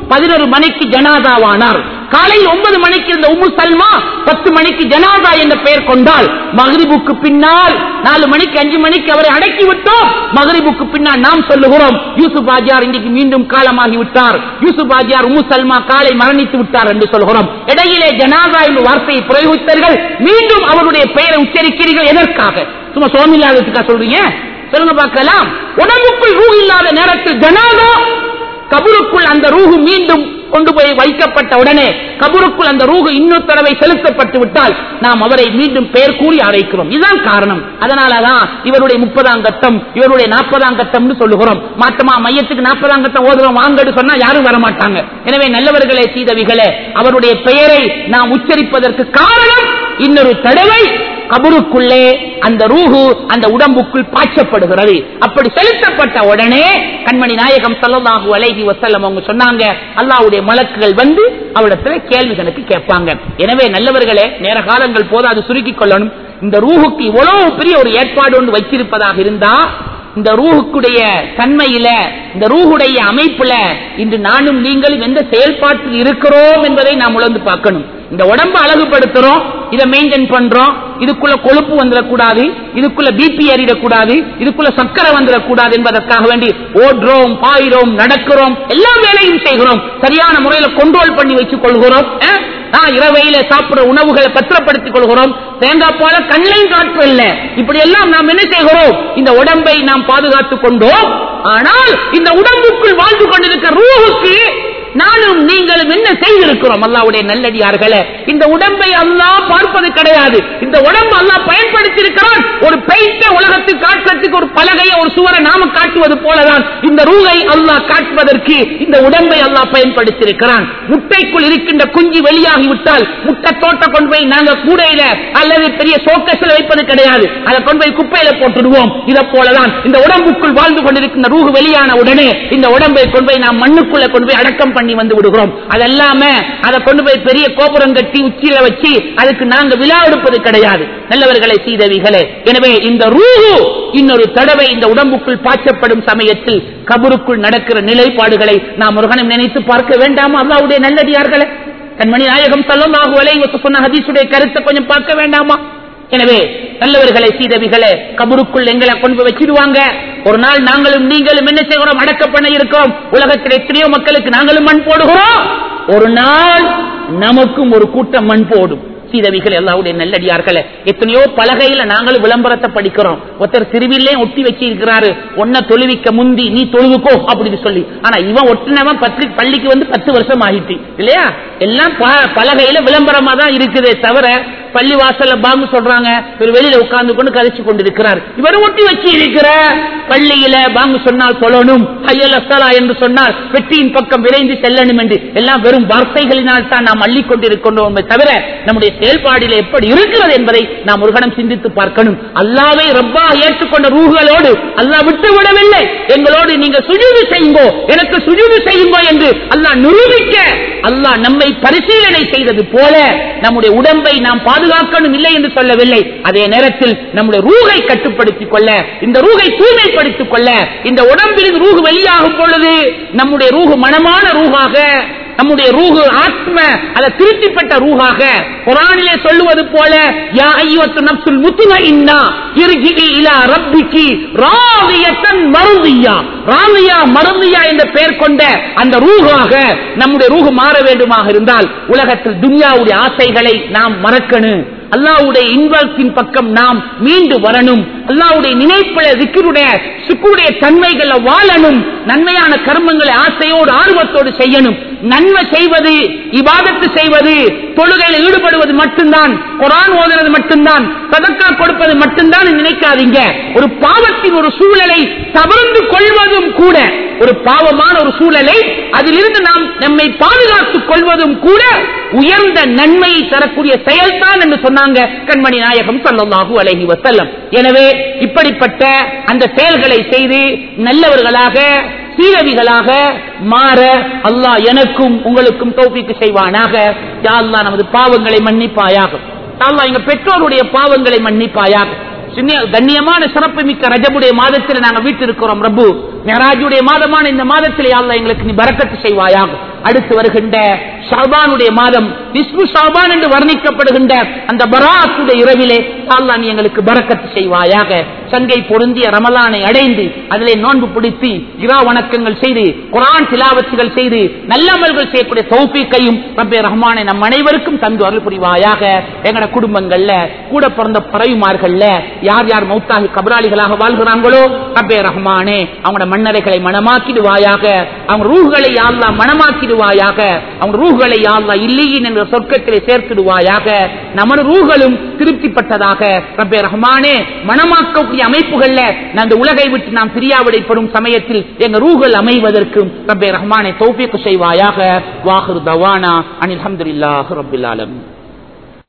பதினொரு மணிக்கு ஜனாதாவானார் காலை ஒன்பது மணிக்கு இருந்த உம்மு சல்மா பத்து மணிக்கு ஜனாதா என்ற பெயர் கொண்டால் மகரிபுக்கு பின்னால் நாலு மணிக்கு அஞ்சு மணிக்கு அவரை அடக்கி விட்டோம் மகரிபுக்கு பின்னால் நாம் சொல்லுகிறோம் யூசுப் ஆஜியார் இன்றைக்கு மீண்டும் காலமாகி விட்டார் யூசுப் ஆஜியார் உம்மு சல்மா காலை மரணித்து விட்டார் என்று சொல்கிறோம் இடையிலே ஜனாதா என்ற வார்த்தையை பிரயோகித்தீர்கள் மீண்டும் அவருடைய பெயரை உச்சரிக்கிறீர்கள் எதற்காக சும்மா சோமில்லாததுக்கா சொல்றீங்க சொல்லுங்க பார்க்கலாம் உடம்புக்குள் ரூ இல்லாத நேரத்தில் ஜனாதா கபருக்குள் அந்த ரூஹு மீண்டும் கொண்டு போய் வைக்கப்பட்ட உடனே கபருக்குள் அந்த ரூஹு இன்னொரு தடவை செலுத்தப்பட்டு விட்டால் நாம் அவரை மீண்டும் பெயர் கூறி அழைக்கிறோம் இதுதான் காரணம் அதனாலதான் இவருடைய முப்பதாம் கட்டம் இவருடைய நாற்பதாம் கட்டம்னு சொல்லுகிறோம் மாற்றமா மையத்துக்கு நாற்பதாம் கட்டம் ஓதுறோம் வாங்கன்னு சொன்னா யாரும் வர மாட்டாங்க எனவே நல்லவர்களே சீதவிகளே அவருடைய பெயரை நாம் உச்சரிப்பதற்கு காரணம் இன்னொரு தடவை கபருக்குள்ளே அந்த ரூஹு அந்த உடம்புக்குள் பாய்ச்சப்படுகிறது அப்படி செலுத்தப்பட்ட உடனே கண்மணி நாயகம் சல்லல்லாஹு அலைஹி வஸல்லம் அவங்க சொன்னாங்க அல்லாஹ்வுடைய மலக்குகள் வந்து அவரிடத்துல கேள்வி கணக்கு கேட்பாங்க எனவே நல்லவர்களே நேர காலங்கள் போதாது சுருக்கிக் கொள்ளணும் இந்த ரூஹுக்கு இவ்வளவு பெரிய ஒரு ஏற்பாடு ஒன்று வச்சிருப்பதாக இருந்தா இந்த ரூஹுக்குடைய தன்மையில இந்த ரூஹுடைய அமைப்புல இன்று நானும் நீங்களும் எந்த செயல்பாட்டில் இருக்கிறோம் என்பதை நாம் உணர்ந்து பார்க்கணும் இந்த உடம்பை அழகுபடுத்துறோம் இதை மெயின்டைன் பண்றோம் இதுக்குள்ள கொழுப்பு வந்துடக்கூடாது இதுக்குள்ள பிபி ஏறிடக்கூடாது இதுக்குள்ள சக்கரை வந்துடக்கூடாது என்பதற்காக வேண்டி ஓடுறோம் பாயிறோம் நடக்கிறோம் எல்லா வேலையும் செய்கிறோம் சரியான முறையில கண்ட்ரோல் பண்ணி வச்சுக் கொள்கிறோம் அஹ்? நான் இரவையில சாப்பிடுற உணவுகளை பத்திரப்படுத்திக் கொள்கிறோம் தேங்காய் போல கண்ணையும் காற்று இல்ல இப்படி எல்லாம் நாம் என்ன செய்கிறோம் இந்த உடம்பை நாம் பாதுகாத்துக் கொண்டோம் ஆனால் இந்த உடம்புக்குள் வாழ்ந்து கொண்டிருக்கிற ரூஹுக்கு நானும் நீங்களும் என்ன செய்திருக்கிறோம் அல்லாவுடைய நல்லடியார்களே இந்த உடம்பை அல்லாஹ் பார்ப்பது கிடையாது இந்த உடம்பு அல்லாஹ் பயன்படுத்தி இருக்கிறான் ஒரு பெயிண்ட உலகத்துக்கு காட்டுறதுக்கு ஒரு பலகையை ஒரு சுவரை நாம காட்டுவது போலதான் இந்த ரூகை அல்லாஹ் காட்டுவதற்கு இந்த உடம்பை அல்லாஹ் பயன்படுத்தி இருக்கிறான் முட்டைக்குள் இருக்கின்ற குஞ்சு வெளியாகி விட்டால் முட்டை தோட்ட கொண்டு போய் நாங்க கூடையில அல்லது பெரிய சோக்கஸ்ல வைப்பது கிடையாது அதை கொண்டு போய் குப்பையில போட்டுடுவோம் இதை போலதான் இந்த உடம்புக்குள் வாழ்ந்து கொண்டிருக்கின்ற ரூகு வெளியான உடனே இந்த உடம்பை கொண்டு போய் நாம் மண்ணுக்குள்ள கொண்டு போய் அடக்கம் பண்ணி வந்து விடுகிறோம் அதெல்லாம அதை கொண்டு போய் பெரிய கோபுரம் கட்டி உச்சியில வச்சு அதுக்கு நாங்க விழா எடுப்பது கிடையாது நல்லவர்களை சீதவிகளே எனவே இந்த ரூஹு இன்னொரு தடவை இந்த உடம்புக்குள் பாய்ச்சப்படும் சமயத்தில் கபருக்குள் நடக்கிற நிலைப்பாடுகளை நாம் முருகனும் நினைத்து பார்க்க வேண்டாமா அல்லாவுடைய நல்லடியார்களே கண்மணி நாயகம் சல்லல்லாஹு அலைஹி வஸல்லம் சொன்ன ஹதீஸுடைய கருத்தை கொஞ்சம் பார்க்க வேண்டாமா எனவே நல்லவர்களை சீதவிகளே கபருக்குள் எங்களை கொண்டு போய் வச்சிடுவாங்க ஒரு நாள் நாங்களும் நீங்களும் என்ன செய்கிறோம் அடக்க பண்ண இருக்கோம் உலகத்தில் எத்தனையோ மக்களுக்கு நாங்களும் மண் போடுகிறோம் ஒரு நாள் நமக்கும் ஒரு கூட்டம் மண் போடும் சீதவிகள் எல்லாவுடைய நல்லடியார்களே எத்தனையோ பலகையில நாங்களும் விளம்பரத்தை படிக்கிறோம் ஒருத்தர் திருவிலே ஒட்டி வச்சு இருக்கிறாரு ஒன்ன தொழுவிக்க முந்தி நீ தொழுவுக்கோ அப்படின்னு சொல்லி ஆனா இவன் ஒட்டினவன் பத்து பள்ளிக்கு வந்து பத்து வருஷம் ஆகிட்டு இல்லையா எல்லாம் ப- பலகையில விளம்பரமா தான் இருக்குதே தவிர பள்ளி வாசல்ல பாம்பு சொல்றாங்க இவர் வெளியில உட்கார்ந்து கொண்டு கதைச்சு கொண்டிருக்கிறார் இவர் ஒட்டி வச்சு இருக்கிற பள்ளியில பாங்கு சொன்னால் சொல்லணும் ஐயல் அஸ்தலா என்று சொன்னால் வெற்றியின் பக்கம் விரைந்து செல்லணும் என்று எல்லாம் வெறும் வார்த்தைகளினால் தான் நாம் அள்ளிக் கொண்டிருக்கின்றோம் தவிர நம்முடைய செயல்பாடில் எப்படி இருக்கிறது என்பதை நாம் ஒரு கணம் சிந்தித்து பார்க்கணும் அல்லாவை ரப்பா ஏற்றுக்கொண்ட ரூகளோடு அல்லாஹ் விட்டு விடவில்லை எங்களோடு நீங்க சுஜூது செய்யுங்கோ எனக்கு சுஜூது செய்யுங்கோ என்று அல்லாஹ் நிரூபிக்க அல்லாஹ் நம்மை பரிசீலனை செய்தது போல நம்முடைய உடம்பை நாம் பாதுகாக்கணும் இல்லை என்று சொல்லவில்லை அதே நேரத்தில் நம்முடைய ரூகை கட்டுப்படுத்திக் கொள்ள இந்த ரூகை தூய்மைப்படுத்திக் கொள்ள இந்த உடம்பில் ரூகு வெளியாகும் பொழுது நம்முடைய ரூகு மனமான ரூகாக நம்முடைய ரூஹு ஆத்ம அதை திருப்திப்பட்ட ரூஹாக குரானிலே சொல்லுவது போல யா ஐயத்து நப்சுல் முத்துமையின்னா இறுகி இலா ரப்பிக்கு ராவியத்தன் மருதியா ராவியா மருதியா என்ற பெயர் கொண்ட அந்த ரூஹாக நம்முடைய ரூஹு மாற வேண்டுமாக இருந்தால் உலகத்தில் துன்யாவுடைய ஆசைகளை நாம் மறக்கணும் அல்லாவுடைய இன்பத்தின் பக்கம் நாம் மீண்டு வரணும் அல்லாவுடைய நினைப்புல திக்கருடைய சுக்குடைய தன்மைகளை வாழணும் நன்மையான கர்மங்களை ஆசையோடு ஆர்வத்தோடு செய்யணும் நன்மை செய்வது இபாதத்து செய்வது தொழுகையில் ஈடுபடுவது மட்டும்தான் குரான் ஓதுறது மட்டும்தான் சதக்கா கொடுப்பது மட்டும்தான் நினைக்காதீங்க ஒரு பாவத்தின் ஒரு சூழலை தவிர்த்து கொள்வதும் கூட ஒரு பாவமான ஒரு சூழலை அதிலிருந்து நாம் நம்மை பாதுகாத்துக் கொள்வதும் கூட உயர்ந்த நன்மையை தரக்கூடிய செயல்தான் என்று சொன்னாங்க கண்மணி நாயகம் ஸல்லல்லாஹு அலைஹி வஸல்லம் எனவே இப்படிப்பட்ட அந்த செயல்களை செய்து நல்லவர்களாக சீரவிகளாக மாற அல்லாஹ் எனக்கும் உங்களுக்கும் தௌஃபீக்கு செய்வானாக யா அல்லாஹ் நமது பாவங்களை மன்னிப்பாயாக யா அல்லாஹ் எங்க பெற்றோருடைய பாவங்களை மன்னிப்பாயாக சின்ன- கண்ணியமான சிறப்பு மிக்க ரஜபுடைய மாதத்தில் நாங்கள் வீட்டிருக்கிறோம் ரப்பு மெராஜுடைய மாதமான இந்த மாதத்தில் யா அல்லாஹ் எங்களுக்கு நீ பரக்கத்து செய்வாயாக அடுத்து வருகின்ற ஷாபானுடைய மாதம் விஸ்வு ஷாபான் என்று வர்ணிக்கப்படுகின்ற அந்த பராத்துடைய இரவிலே அல்லாஹ் நீ எங்களுக்கு பரக்கத்து செய்வாயாக சங்கை பொருந்திய ரமலானை அடைந்து அதிலே நோன்பு பிடித்து இரா வணக்கங்கள் செய்து குரான் திலாவத்துகள் செய்து நல்லமல்கள் செய்யக்கூடிய தௌஃபீக்கையும் ரப்பே ரஹ்மானை நம் அனைவருக்கும் தந்து அருள் புரிவாயாக எங்கட குடும்பங்கள்ல கூட பிறந்த பறவைமார்கள்ல யார் யார் மௌத்தாகி கபராளிகளாக வாழ்கிறாங்களோ ரப்பே ரஹ்மானே அவங்களோட மன்னரைகளை மனமாக்கிடுவாயாக அவங்க ரூஹ்களை யாழ்லா மனமாக்கிடுவாயாக அவங்க ரூஹ்களை யாழ்லா இல்லையின் என்ற சொர்க்கத்திலே சேர்த்திடுவாயாக நமது ரூகளும் திருப்திப்பட்டதாக ரப்பே ரஹ்மானே மனமாக்கக்கூடிய அமைப்புகள்ல அந்த உலகை விட்டு நாம் பிரியாவிடைப்படும் சமயத்தில் எங்க ரூகள் அமைவதற்கும் ரப்பே ரஹ்மானை தௌஃபீக் செய்வாயாக வாஹிர் தவானா அனில் அல்ஹம்துலில்லாஹி ரப்பில் ஆலமீன்